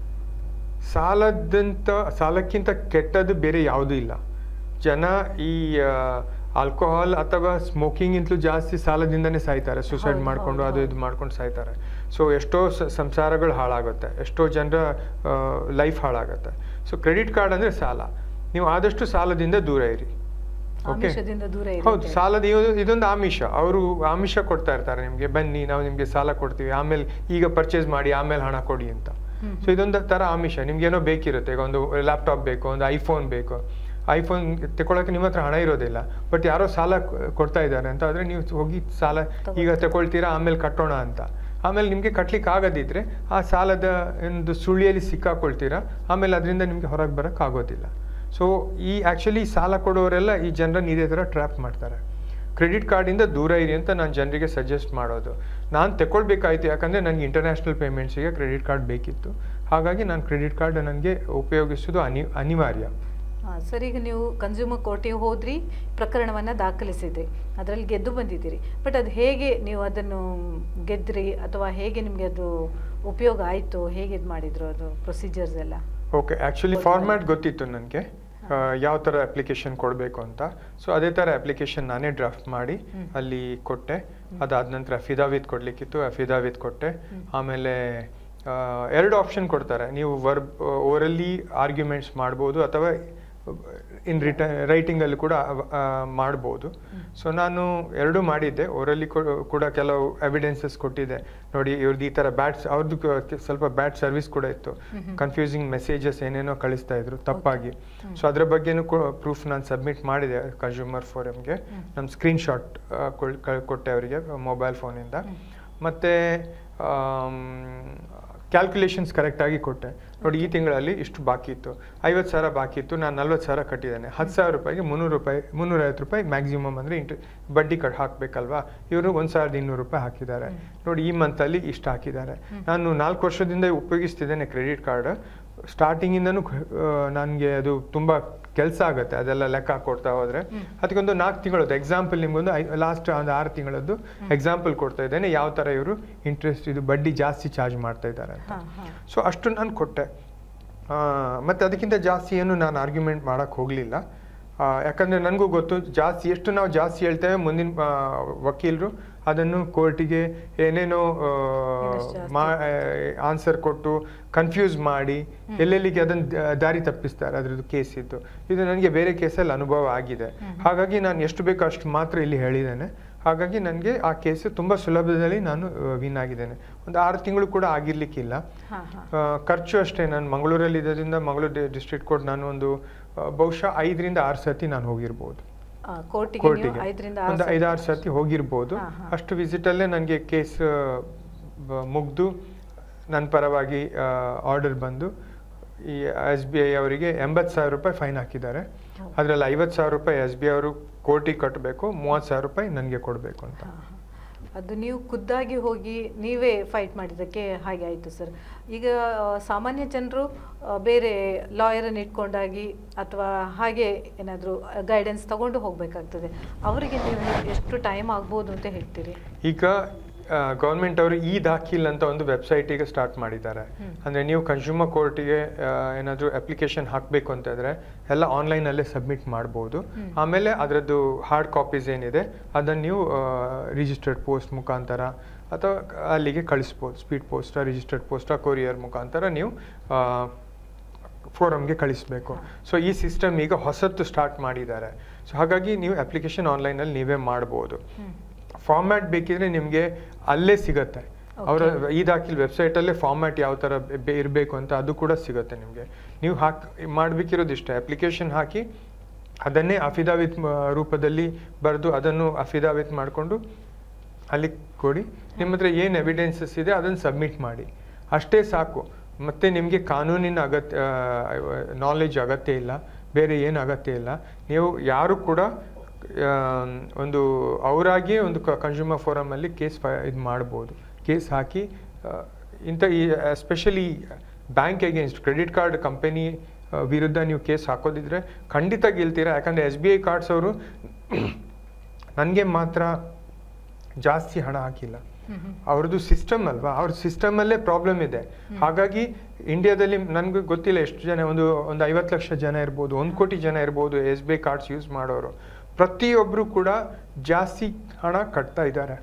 ಸಾಲದಂತ ಸಾಲಕ್ಕಿಂತ ಕೆಟ್ಟದ್ದು ಬೇರೆ ಯಾವುದೂ ಇಲ್ಲ ಜನ ಈ ಆಲ್ಕೋಹಾಲ್ ಅಥವಾ ಸ್ಮೋಕಿಂಗಿಂತಲೂ ಜಾಸ್ತಿ ಸಾಲದಿಂದನೇ ಸಾಯ್ತಾರೆ ಸುಸೈಡ್ ಹೌದು, ಮಾಡ್ಕೊಂಡು ಹೌದು, ಅದು ಇದು ಹೌದು. ಮಾಡ್ಕೊಂಡು ಸಾಯ್ತಾರೆ ಸೊ ಎಷ್ಟೋ ಸ- ಸಂಸಾರಗಳು ಹಾಳಾಗುತ್ತೆ ಎಷ್ಟೋ ಜನರ ಲೈಫ್ ಹಾಳಾಗುತ್ತೆ ಸೊ ಕ್ರೆಡಿಟ್ ಕಾರ್ಡ್ ಅಂದರೆ ಸಾಲ ನೀವು ಆದಷ್ಟು ಸಾಲದಿಂದ ದೂರ ಇರಿ ಓಕೆ ಆಮಿಷದಿಂದ ದೂರ ಇರಿ ಹೌದು ಅಂತ ಹೇಳಿ. ಸಾಲದ ಇದು- ಇದೊಂದು ಆಮಿಷ ಅವರು ಆಮಿಷ ಕೊಡ್ತಾ ಇರ್ತಾರೆ ನಿಮಗೆ ಬನ್ನಿ ನಾವು ನಿಮಗೆ ಸಾಲ ಕೊಡ್ತೀವಿ ಆಮೇಲೆ ಈಗ ಪರ್ಚೇಸ್ ಮಾಡಿ ಆಮೇಲೆ ಹಣ ಕೊಡಿ ಅಂತ ಹ್ಮ್. ಸೊ ಇದೊಂದು ಥರ ಆಮಿಷ ನಿಮ್ಗೇನೋ ಬೇಕಿರುತ್ತೆ ಈಗ ಒಂದು ಲ್ಯಾಪ್ಟಾಪ್ ಬೇಕು ಒಂದು ಐಫೋನ್ ಬೇಕು ಐಫೋನ್ ತಗೊಳಕ್ಕೆ ನಿಮ್ಮ ಹತ್ರ ಹಣ ಇರೋದಿಲ್ಲ ಬಟ್ ಯಾರೋ ಸಾಲ ಕೊ- ಕೊಡ್ತಾ ಇದ್ದಾರೆ ಅಂತ ಆದರೆ ನೀವು ಹೋಗಿ ಸಾಲ ಈಗ ತಗೊಳ್ತೀರಾ ಆಮೇಲೆ ಕಟ್ಟೋಣ ಅಂತ ಆಮೇಲೆ ನಿಮಗೆ ಕಟ್ಲಿಕ್ಕೆ ಆಗದಿದ್ರೆ ಆ ಸಾಲದ ಒಂದು ಸುಳಿಯಲ್ಲಿ ಸಿಕ್ಕಾಕೊಳ್ತೀರಾ ಆಮೇಲೆ ಅದರಿಂದ ನಿಮಗೆ ಹೊರಗೆ ಬರೋಕ್ಕೆ ಆಗೋದಿಲ್ಲ ಸೊ ಈ ಆ್ಯಕ್ಚುಲಿ ಸಾಲ ಕೊಡೋರೆಲ್ಲ ಈ ಜನರನ್ನ ಇದೇ ಥರ ಟ್ರ್ಯಾಪ್ ಮಾಡ್ತಾರೆ ಕ್ರೆಡಿಟ್ ಕಾರ್ಡಿಂದ ದೂರ ಇರಿ ಅಂತ ನಾನು ಜನರಿಗೆ ಸಜೆಸ್ಟ್ ಮಾಡೋದು ನಾನು ತಗೊಳ್ಬೇಕಾಯ್ತು ಯಾಕಂದರೆ ನನಗೆ ಇಂಟರ್ನ್ಯಾಷನಲ್ ಪೇಮೆಂಟ್ಸಿಗೆ ಕ್ರೆಡಿಟ್ ಕಾರ್ಡ್ ಬೇಕಿತ್ತು ಹಾಗಾಗಿ ನಾನು ಕ್ರೆಡಿಟ್ ಕಾರ್ಡ್ ನನಗೆ ಉಪಯೋಗಿಸೋದು ಅನಿ ಅನಿವಾರ್ಯ ಆ, ಸರ್ ಈಗ ನೀವು ಕನ್ಸ್ಯೂಮರ್ ಕೋರ್ಟಿಗೆ ಹೋದ್ರಿ ಪ್ರಕರಣವನ್ನು ದಾಖಲಿಸಿದ್ರಿ ಅದರಲ್ಲಿ ಗೆದ್ದು ಬಂದಿದ್ದೀರಿ ಬಟ್ ಅದು ಹೇಗೆ ನೀವು ಅದನ್ನು ಗೆದ್ರಿ ಅಥವಾ ಹೇಗೆ ನಿಮಗೆ ಅದು ಉಪಯೋಗ ಆಯಿತು ಹೇಗೆ ಇದು ಮಾಡಿದ್ರು ಅದು ಪ್ರೊಸೀಜರ್ಸ್ ಎಲ್ಲ ಓಕೆ ಆ್ಯಕ್ಚುಲಿ ಫಾರ್ಮ್ಯಾಟ್ ಗೊತ್ತಿತ್ತು ನನಗೆ ಯಾವ ಥರ ಅಪ್ಲಿಕೇಶನ್ ಕೊಡಬೇಕು ಅಂತ ಸೊ ಅದೇ ಥರ ಅಪ್ಲಿಕೇಶನ್ ನಾನೇ ಡ್ರಾಫ್ಟ್ ಮಾಡಿ ಹ್ಮ್. ಅಲ್ಲಿ ಕೊಟ್ಟೆ ಅದಾದ ನಂತರ ಅಫಿದಾವಿತ್ ಕೊಡಲಿಕ್ಕಿತ್ತು ಅಫಿದಾವಿತ್ ಕೊಟ್ಟೆ ಹ್ಮ್. ಆಮೇಲೆ ಆ, ಎರಡು ಆಪ್ಷನ್ ಕೊಡ್ತಾರೆ ನೀವು ವರ್ಬ್ ಓರಲಿ ಆರ್ಗ್ಯುಮೆಂಟ್ಸ್ ಮಾಡ್ಬೋದು ಅಥವಾ ಇನ್ ರಿಟರ್ನ್ ರೈಟಿಂಗಲ್ಲಿ ಕೂಡ ಆ, ಮಾಡ್ಬೋದು ಸೊ ನಾನು ಎರಡೂ ಮಾಡಿದ್ದೆ ಓರಲಿ ಕೂಡ ಕೆಲವು ಎವಿಡೆನ್ಸಸ್ ಕೊಟ್ಟಿದ್ದೆ ನೋಡಿ ಇವ್ರದ್ದು ಈ ಥರ ಬ್ಯಾಡ್ ಅವ್ರದ್ದು ಕ- ಸ್ವಲ್ಪ ಬ್ಯಾಡ್ ಸರ್ವಿಸ್ ಕೂಡ ಇತ್ತು ಕನ್ಫ್ಯೂಸಿಂಗ್ ಮೆಸೇಜಸ್ ಏನೇನೋ ಕಳಿಸ್ತಾ ಇದ್ರು ತಪ್ಪಾಗಿ ಸೊ ಅದ್ರ ಬಗ್ಗೆನೂ ಪ್ರೂಫ್ ನಾನು ಸಬ್ಮಿಟ್ ಮಾಡಿದೆ ಕನ್ಸ್ಯೂಮರ್ ಫೋರಮ್ಗೆ ನಮ್ಮ ಸ್ಕ್ರೀನ್ ಶಾಟ್ ಕೊಟ್ಟೆ ಅವರಿಗೆ ಮೊಬೈಲ್ ಫೋನಿಂದ ಮತ್ತು ಕ್ಯಾಲ್ಕುಲೇಷನ್ಸ್ ಕರೆಕ್ಟಾಗಿ ಕೊಟ್ಟೆ ನೋಡಿ ಈ ತಿಂಗಳಲ್ಲಿ ಇಷ್ಟು ಬಾಕಿ ಇತ್ತು ಐವತ್ತು ಸಾವಿರ ಬಾಕಿ ಇತ್ತು ನಾನು ನಲ್ವತ್ತು ಸಾವಿರ ಕಟ್ಟಿದ್ದೇನೆ ಹತ್ತು ಸಾವಿರ ರೂಪಾಯಿಗೆ ಮುನ್ನೂರು ರೂಪಾಯಿ ಮುನ್ನೂರೈವತ್ತು ರೂಪಾಯಿ ಮ್ಯಾಕ್ಸಿಮಮ್ ಅಂದರೆ ಇಂಟು ಬಡ್ಡಿ ಕಟ್ ಹಾಕಬೇಕಲ್ವಾ ಇವರು ಒಂದು ಸಾವಿರದ ಇನ್ನೂರು ರೂಪಾಯಿ ಹಾಕಿದ್ದಾರೆ ನೋಡಿ ಈ ಮಂತಲ್ಲಿ ಇಷ್ಟು ಹಾಕಿದ್ದಾರೆ ನಾನು ನಾಲ್ಕು ವರ್ಷದಿಂದ ಉಪಯೋಗಿಸ್ತಿದ್ದೇನೆ ಕ್ರೆಡಿಟ್ ಕಾರ್ಡ್ ಸ್ಟಾರ್ಟಿಂಗಿಂದನೂ ನನಗೆ ಅದು ತುಂಬ ಕೆಲಸ ಆಗುತ್ತೆ ಅದೆಲ್ಲ ಲೆಕ್ಕ ಕೊಡ್ತಾ ಹೋದರೆ ಅದಕ್ಕೊಂದು ನಾಲ್ಕು ತಿಂಗಳದ್ದು ಎಕ್ಸಾಂಪಲ್ ನಿಮ್ಗೊಂದು ಲಾಸ್ಟ್ ಒಂದು ಆರು ತಿಂಗಳದ್ದು ಎಕ್ಸಾಂಪಲ್ ಕೊಡ್ತಾ ಇದ್ದೇನೆ ಯಾವ ಥರ ಇವರು ಇಂಟ್ರೆಸ್ಟ್ ಇದು ಬಡ್ಡಿ ಜಾಸ್ತಿ ಚಾರ್ಜ್ ಮಾಡ್ತಾ ಇದ್ದಾರೆ ಅಂತ ಹಾಂ ಹಾಂ ಸೊ ಅಷ್ಟು ನಾನು ಕೊಟ್ಟೆ ಆ, ಮತ್ತೆ ಅದಕ್ಕಿಂತ ಜಾಸ್ತಿ ಏನು ನಾನು ಆರ್ಗ್ಯುಮೆಂಟ್ ಮಾಡೋಕ್ಕೆ ಹೋಗಲಿಲ್ಲ ಯಾಕಂದರೆ ನನಗೂ ಗೊತ್ತು ಜಾಸ್ತಿ ಎಷ್ಟು ನಾವು ಜಾಸ್ತಿ ಹೇಳ್ತೇವೆ ಮುಂದಿನ ವಕೀಲರು ಅದನ್ನು ಕೋರ್ಟಿಗೆ ಏನೇನೋ ಆ, ಇನ್ನಷ್ಟು ಜಾಸ್ತಿ. ಮಾ ಆನ್ಸರ್ ಕೊಟ್ಟು ಕನ್ಫ್ಯೂಸ್ ಮಾಡಿ ಎಲ್ಲೆಲ್ಲಿಗೆ ಅದನ್ನು ದಾರಿ ತಪ್ಪಿಸ್ತಾರೆ ಅದ್ರದ್ದು ಕೇಸ್ ಇದ್ದು ಇದು ನನಗೆ ಬೇರೆ ಕೇಸಲ್ಲಿ ಅನುಭವ ಆಗಿದೆ ಹಾಗಾಗಿ ನಾನು ಎಷ್ಟು ಬೇಕೋ ಅಷ್ಟು ಮಾತ್ರ ಇಲ್ಲಿ ಹೇಳಿದ್ದೇನೆ ಹಾಗಾಗಿ ನನಗೆ ಆ ಕೇಸು ತುಂಬ ಸುಲಭದಲ್ಲಿ ನಾನು ವಿನ್ ಆಗಿದ್ದೇನೆ ಒಂದು ಆರು ತಿಂಗಳು ಕೂಡ ಆಗಿರ್ಲಿಕ್ಕಿಲ್ಲ ಹಾಂ ಹಾಂ ಆ, ಖರ್ಚು ಅಷ್ಟೇ ನಾನು ಮಂಗಳೂರಲ್ಲಿ ಇರೋದ್ರಿಂದ ಮಂಗಳೂರು ಡಿಸ್ಟ್ರಿಕ್ಟ್ ಕೋರ್ಟ್ ನಾನು ಒಂದು ಆ, ಬಹುಶಃ ಐದರಿಂದ ಆರು ಸತಿ ನಾನು ಹೋಗಿರ್ಬೋದು ಕೋರ್ಟಿಗೆ ನೀವು ಕೋರ್ಟಿಗೆ ಐದರಿಂದ ಒಂದು ಆರು ಐದಾರು ಸತಿ ಹೋಗಿರ್ಬೋದು ಹಾ, ಹಾ. ಅಷ್ಟು ವಿಸಿಟಲ್ಲೇ ನನಗೆ ಕೇಸ್ ಮುಗ್ದು ನನ್ನ ಪರವಾಗಿ ಆರ್ಡರ್ ಬಂದು ಈ ಎಸ್ ಬಿ ಐ ಅವರಿಗೆ ಎಂಬತ್ತು ಸಾವಿರ ರೂಪಾಯಿ ಫೈನ್ ಹಾಕಿದ್ದಾರೆ ಹೌದು. ಅದರಲ್ಲಿ ಐವತ್ತು ಸಾವಿರ ರೂಪಾಯಿ ಎಸ್ ಬಿ ಐ ಅವರು ಕೋರ್ಟಿಗೆ ಕಟ್ಟಬೇಕು ಮೂವತ್ತು ಸಾವಿರ ರೂಪಾಯಿ ನನಗೆ ಕೊಡಬೇಕು ಅಂತ ಹಾ, ಹಾ. ಅದು ನೀವು ಖುದ್ದಾಗಿ ಹೋಗಿ ನೀವೇ ಫೈಟ್ ಮಾಡಿದ್ದಕ್ಕೆ ಹಾಗೆ ಆಯಿತು ಸರ್ ಈಗ ಆ, ಸಾಮಾನ್ಯ ಜನರು ಬೇರೆ ಲಾಯರನ್ನು ಇಟ್ಕೊಂಡಾಗಿ ಅಥವಾ ಹಾಗೆ ಏನಾದರೂ ಗೈಡೆನ್ಸ್ ತಗೊಂಡು ಹೋಗಬೇಕಾಗ್ತದೆ ಅವರಿಗೆ ನೀವು ಎಷ್ಟು ಟೈಮ್ ಆಗ್ಬೋದು ಅಂತ ಹೇಳ್ತೀರಿ ಈಗ ಗೌರ್ಮೆಂಟ್ ಅವರು ಈ ದಾಖಿಲ್ ಅಂತ ಒಂದು ವೆಬ್ಸೈಟ್ ಈಗ ಸ್ಟಾರ್ಟ್ ಮಾಡಿದ್ದಾರೆ ಹ್ಮ್. ಅಂದ್ರೆ ನೀವು ಕನ್ಸ್ಯೂಮರ್ ಕೋರ್ಟಿಗೆ ಏನಾದರೂ ಅಪ್ಲಿಕೇಶನ್ ಹಾಕಬೇಕು ಅಂತ ಇದ್ರೆ ಎಲ್ಲ ಆನ್ಲೈನಲ್ಲೇ ಸಬ್ಮಿಟ್ ಮಾಡ್ಬೋದು ಹ್ಮ್. ಆಮೇಲೆ ಅದರದ್ದು ಹಾರ್ಡ್ ಕಾಪೀಸ್ ಏನಿದೆ ಅದನ್ನು ನೀವು ರಿಜಿಸ್ಟರ್ಡ್ ಪೋಸ್ಟ್ ಮುಖಾಂತರ ಅಥವಾ ಅಲ್ಲಿಗೆ ಕಳಿಸ್ಬೋದು speed post registered post courier ಮುಖಾಂತರ ನೀವು ಫೋರಮ್ಗೆ ಕಳಿಸ್ಬೇಕು ಸೊ ಈ ಸಿಸ್ಟಮ್ ಈಗ ಹೊಸತ್ತು ಸ್ಟಾರ್ಟ್ ಮಾಡಿದ್ದಾರೆ ಸೊ ಹಾಗಾಗಿ ನೀವು ಅಪ್ಲಿಕೇಶನ್ ಆನ್ಲೈನಲ್ಲಿ ನೀವೇ ಮಾಡ್ಬೋದು ಹ್ಮ್. ಫಾರ್ಮ್ಯಾಟ್ ಬೇಕಿದ್ರೆ ನಿಮಗೆ ಅಲ್ಲೇ ಸಿಗುತ್ತೆ ಅವರ Okay. ಈ ದಾಖಲೆ ವೆಬ್ಸೈಟಲ್ಲೇ ಫಾರ್ಮ್ಯಾಟ್ ಯಾವ ಥರ ಇರಬೇಕು ಅಂತ ಅದು ಕೂಡ ಸಿಗುತ್ತೆ ನಿಮಗೆ ನೀವು ಹಾಕಿ ಮಾಡಬೇಕಿರೋದು ಇಷ್ಟೇ ಅಪ್ಲಿಕೇಶನ್ ಹಾಕಿ ಅದನ್ನೇ ಅಫಿದಾವಿತ್ ಮ- ರೂಪದಲ್ಲಿ ಬರೆದು ಅದನ್ನು ಅಫಿದಾವಿತ್ ಮಾಡಿಕೊಂಡು ಅಲ್ಲಿ ಕೊಡಿ ನಿಮ್ಮ ಹತ್ರ ಏನು ಎವಿಡೆನ್ಸಸ್ ಇದೆ ಅದನ್ನು ಸಬ್ಮಿಟ್ ಮಾಡಿ ಅಷ್ಟೇ ಸಾಕು ಮತ್ತೆ ನಿಮಗೆ ಕಾನೂನಿನ ಅಗತ್ಯ ನಾಲೆಜ್ ಅಗತ್ಯ ಇಲ್ಲ ಬೇರೆ ಏನು ಅಗತ್ಯ ಇಲ್ಲ ನೀವು ಯಾರು ಕೂಡ ಆ, ಒಂದು ಅವರಾಗಿಯೇ ಒಂದು ಕನ್ಸ್ಯೂಮರ್ ಫೋರಮಲ್ಲಿ ಕೇಸ್ ಇದು ಮಾಡ್ಬೋದು ಕೇಸ್ ಹಾಕಿ ಆ, ಇಂಥ ಈ especially bank against credit card company ವಿರುದ್ಧ ನೀವು ಕೇಸ್ ಹಾಕೋದಿದ್ರೆ ಖಂಡಿತ ಗೆಲ್ತೀರಾ ಯಾಕಂದರೆ ಎಸ್ ಬಿ ಐ ಕಾರ್ಡ್ಸ್ ಅವರು ನನಗೆ ಮಾತ್ರ ಜಾಸ್ತಿ ಹಣ ಹಾಕಿಲ್ಲ ಹ್ಮ್ ಹ್ಮ್. ಅವ್ರದ್ದು ಸಿಸ್ಟಮ್ ಅಲ್ವಾ ಅವ್ರ ಸಿಸ್ಟಮಲ್ಲೇ ಪ್ರಾಬ್ಲಮ್ ಇದೆ ಹಾಗಾಗಿ ಇಂಡಿಯಾದಲ್ಲಿ ನನಗೆ ಗೊತ್ತಿಲ್ಲ ಎಷ್ಟು ಜನ ಒಂದು ಒಂದು ಐವತ್ತು ಲಕ್ಷ ಜನ ಇರ್ಬೋದು ಒಂದು ಕೋಟಿ ಜನ ಇರ್ಬೋದು S B I cards use ಮಾಡೋರು ಪ್ರತಿಯೊಬ್ಬರು ಕೂಡ ಜಾಸ್ತಿ ಹಣ ಕಟ್ತಾ ಇದ್ದಾರೆ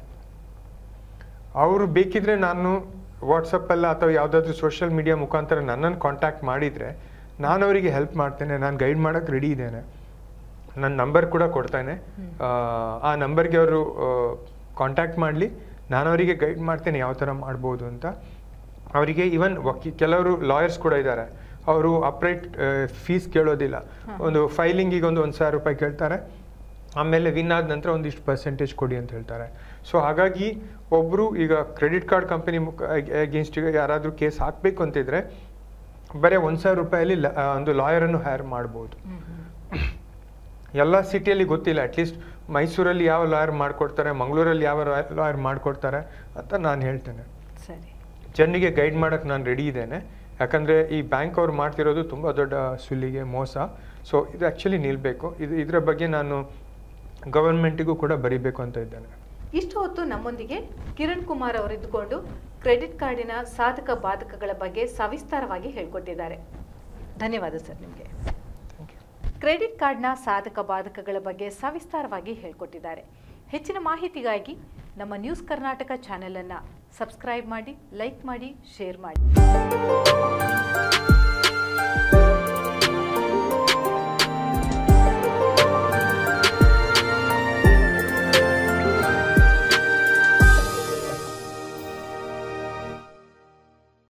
ಅವರು ಬೇಕಿದ್ರೆ ನಾನು ವಾಟ್ಸಪ್ಪಲ್ಲ ಅಥವಾ ಯಾವುದಾದ್ರೂ ಸೋಷಿಯಲ್ ಮೀಡಿಯಾ ಮುಖಾಂತರ ನನ್ನನ್ನು ಕಾಂಟ್ಯಾಕ್ಟ್ ಮಾಡಿದರೆ ನಾನು ಅವರಿಗೆ ಹೆಲ್ಪ್ ಮಾಡ್ತೇನೆ ನಾನು ಗೈಡ್ ಮಾಡೋಕ್ಕೆ ರೆಡಿ ಇದ್ದೇನೆ ನನ್ನ ನಂಬರ್ ಕೂಡ ಕೊಡ್ತೇನೆ ಆ, ಆ ನಂಬರ್ಗೆ ಅವರು ಕಾಂಟ್ಯಾಕ್ಟ್ ಮಾಡಲಿ ನಾನು ಅವರಿಗೆ ಗೈಡ್ ಮಾಡ್ತೇನೆ ಯಾವ ಥರ ಮಾಡ್ಬೋದು ಅಂತ ಅವರಿಗೆ ಇವನ್ ವಕೀ ಕೆಲವರು ಲಾಯರ್ಸ್ ಕೂಡ ಇದ್ದಾರೆ ಅವರು ಅಪ್ರೈಟ್ ಫೀಸ್ ಕೇಳೋದಿಲ್ಲ ಒಂದು ಫೈಲಿಂಗಿಗೆ ಒಂದು ಒಂದು ಸಾವಿರ ರೂಪಾಯಿ ಕೇಳ್ತಾರೆ ಆಮೇಲೆ ವಿನ್ ಆದ ನಂತರ ಒಂದಿಷ್ಟು ಪರ್ಸೆಂಟೇಜ್ ಕೊಡಿ ಅಂತ ಹೇಳ್ತಾರೆ ಸೊ ಹಾಗಾಗಿ ಒಬ್ಬರು ಈಗ ಕ್ರೆಡಿಟ್ ಕಾರ್ಡ್ ಕಂಪನಿ ಮುಖ ಅಗೇನ್ಸ್ಟಿಗೆ ಯಾರಾದರೂ ಕೇಸ್ ಹಾಕಬೇಕು ಅಂತಿದ್ರೆ ಬರೀ ಒಂದು ಸಾವಿರ ರೂಪಾಯಲ್ಲಿ ಲ- ಆ, ಒಂದು ಲಾಯರನ್ನು ಹೈರ್ ಮಾಡ್ಬೋದು ಹ್ಮ್ ಹ್ಮ್. ಎಲ್ಲ ಸಿಟಿಯಲ್ಲಿ ಗೊತ್ತಿಲ್ಲ ಅಟ್ಲೀಸ್ಟ್ ಮೈಸೂರಲ್ಲಿ ಯಾವ ಲಾಯರ್ ಮಾಡಿಕೊಡ್ತಾರೆ ಮಂಗಳೂರಲ್ಲಿ ಯಾವ ಲಾಯರ್ ಮಾಡಿಕೊಡ್ತಾರೆ ಅಂತ ನಾನು ಹೇಳ್ತೇನೆ ಸರಿ ಜನರಿಗೆ ಗೈಡ್ ಮಾಡೋಕ್ಕೆ ನಾನು ರೆಡಿ ಇದ್ದೇನೆ ಯಾಕಂದರೆ ಈ ಬ್ಯಾಂಕ್ ಅವ್ರು ಮಾಡ್ತಿರೋದು ತುಂಬ ದೊಡ್ಡ ಸುಲಿಗೆ ಮೋಸ ಸೊ ಇದು ಆ್ಯಕ್ಚುಲಿ ನಿಲ್ಲಬೇಕು ಇದು ಇದರ ಬಗ್ಗೆ ನಾನು ಗವರ್ಮೆಂಟಿಗೂ ಕೂಡ ಬರೀಬೇಕು ಅಂತ ಇದ್ದೇನೆ ಇಷ್ಟು ಹೊತ್ತು ನಮ್ಮೊಂದಿಗೆ ಕಿರಣ್ ಕುಮಾರ್ ಅವರಿದ್ದುಕೊಂಡು ಕ್ರೆಡಿಟ್ ಕಾರ್ಡಿನ ಸಾಧಕ ಬಾಧಕಗಳ ಬಗ್ಗೆ ಸವಿಸ್ತಾರವಾಗಿ ಹೇಳ್ಕೊಟ್ಟಿದ್ದಾರೆ ಧನ್ಯವಾದ ಸರ್ ನಿಮಗೆ ಥ್ಯಾಂಕ್ ಯು ಕ್ರೆಡಿಟ್ ಕಾರ್ಡ್ನ ಸಾಧಕ ಬಾಧಕಗಳ ಬಗ್ಗೆ ಸವಿಸ್ತಾರವಾಗಿ ಹೇಳ್ಕೊಟ್ಟಿದ್ದಾರೆ ಹೆಚ್ಚಿನ ಮಾಹಿತಿಗಾಗಿ ನಮ್ಮ ನ್ಯೂಸ್ ಕರ್ನಾಟಕ ಚಾನೆಲನ್ನು ಸಬ್ಸ್ಕ್ರೈಬ್ ಮಾಡಿ ಲೈಕ್ ಮಾಡಿ ಶೇರ್ ಮಾಡಿ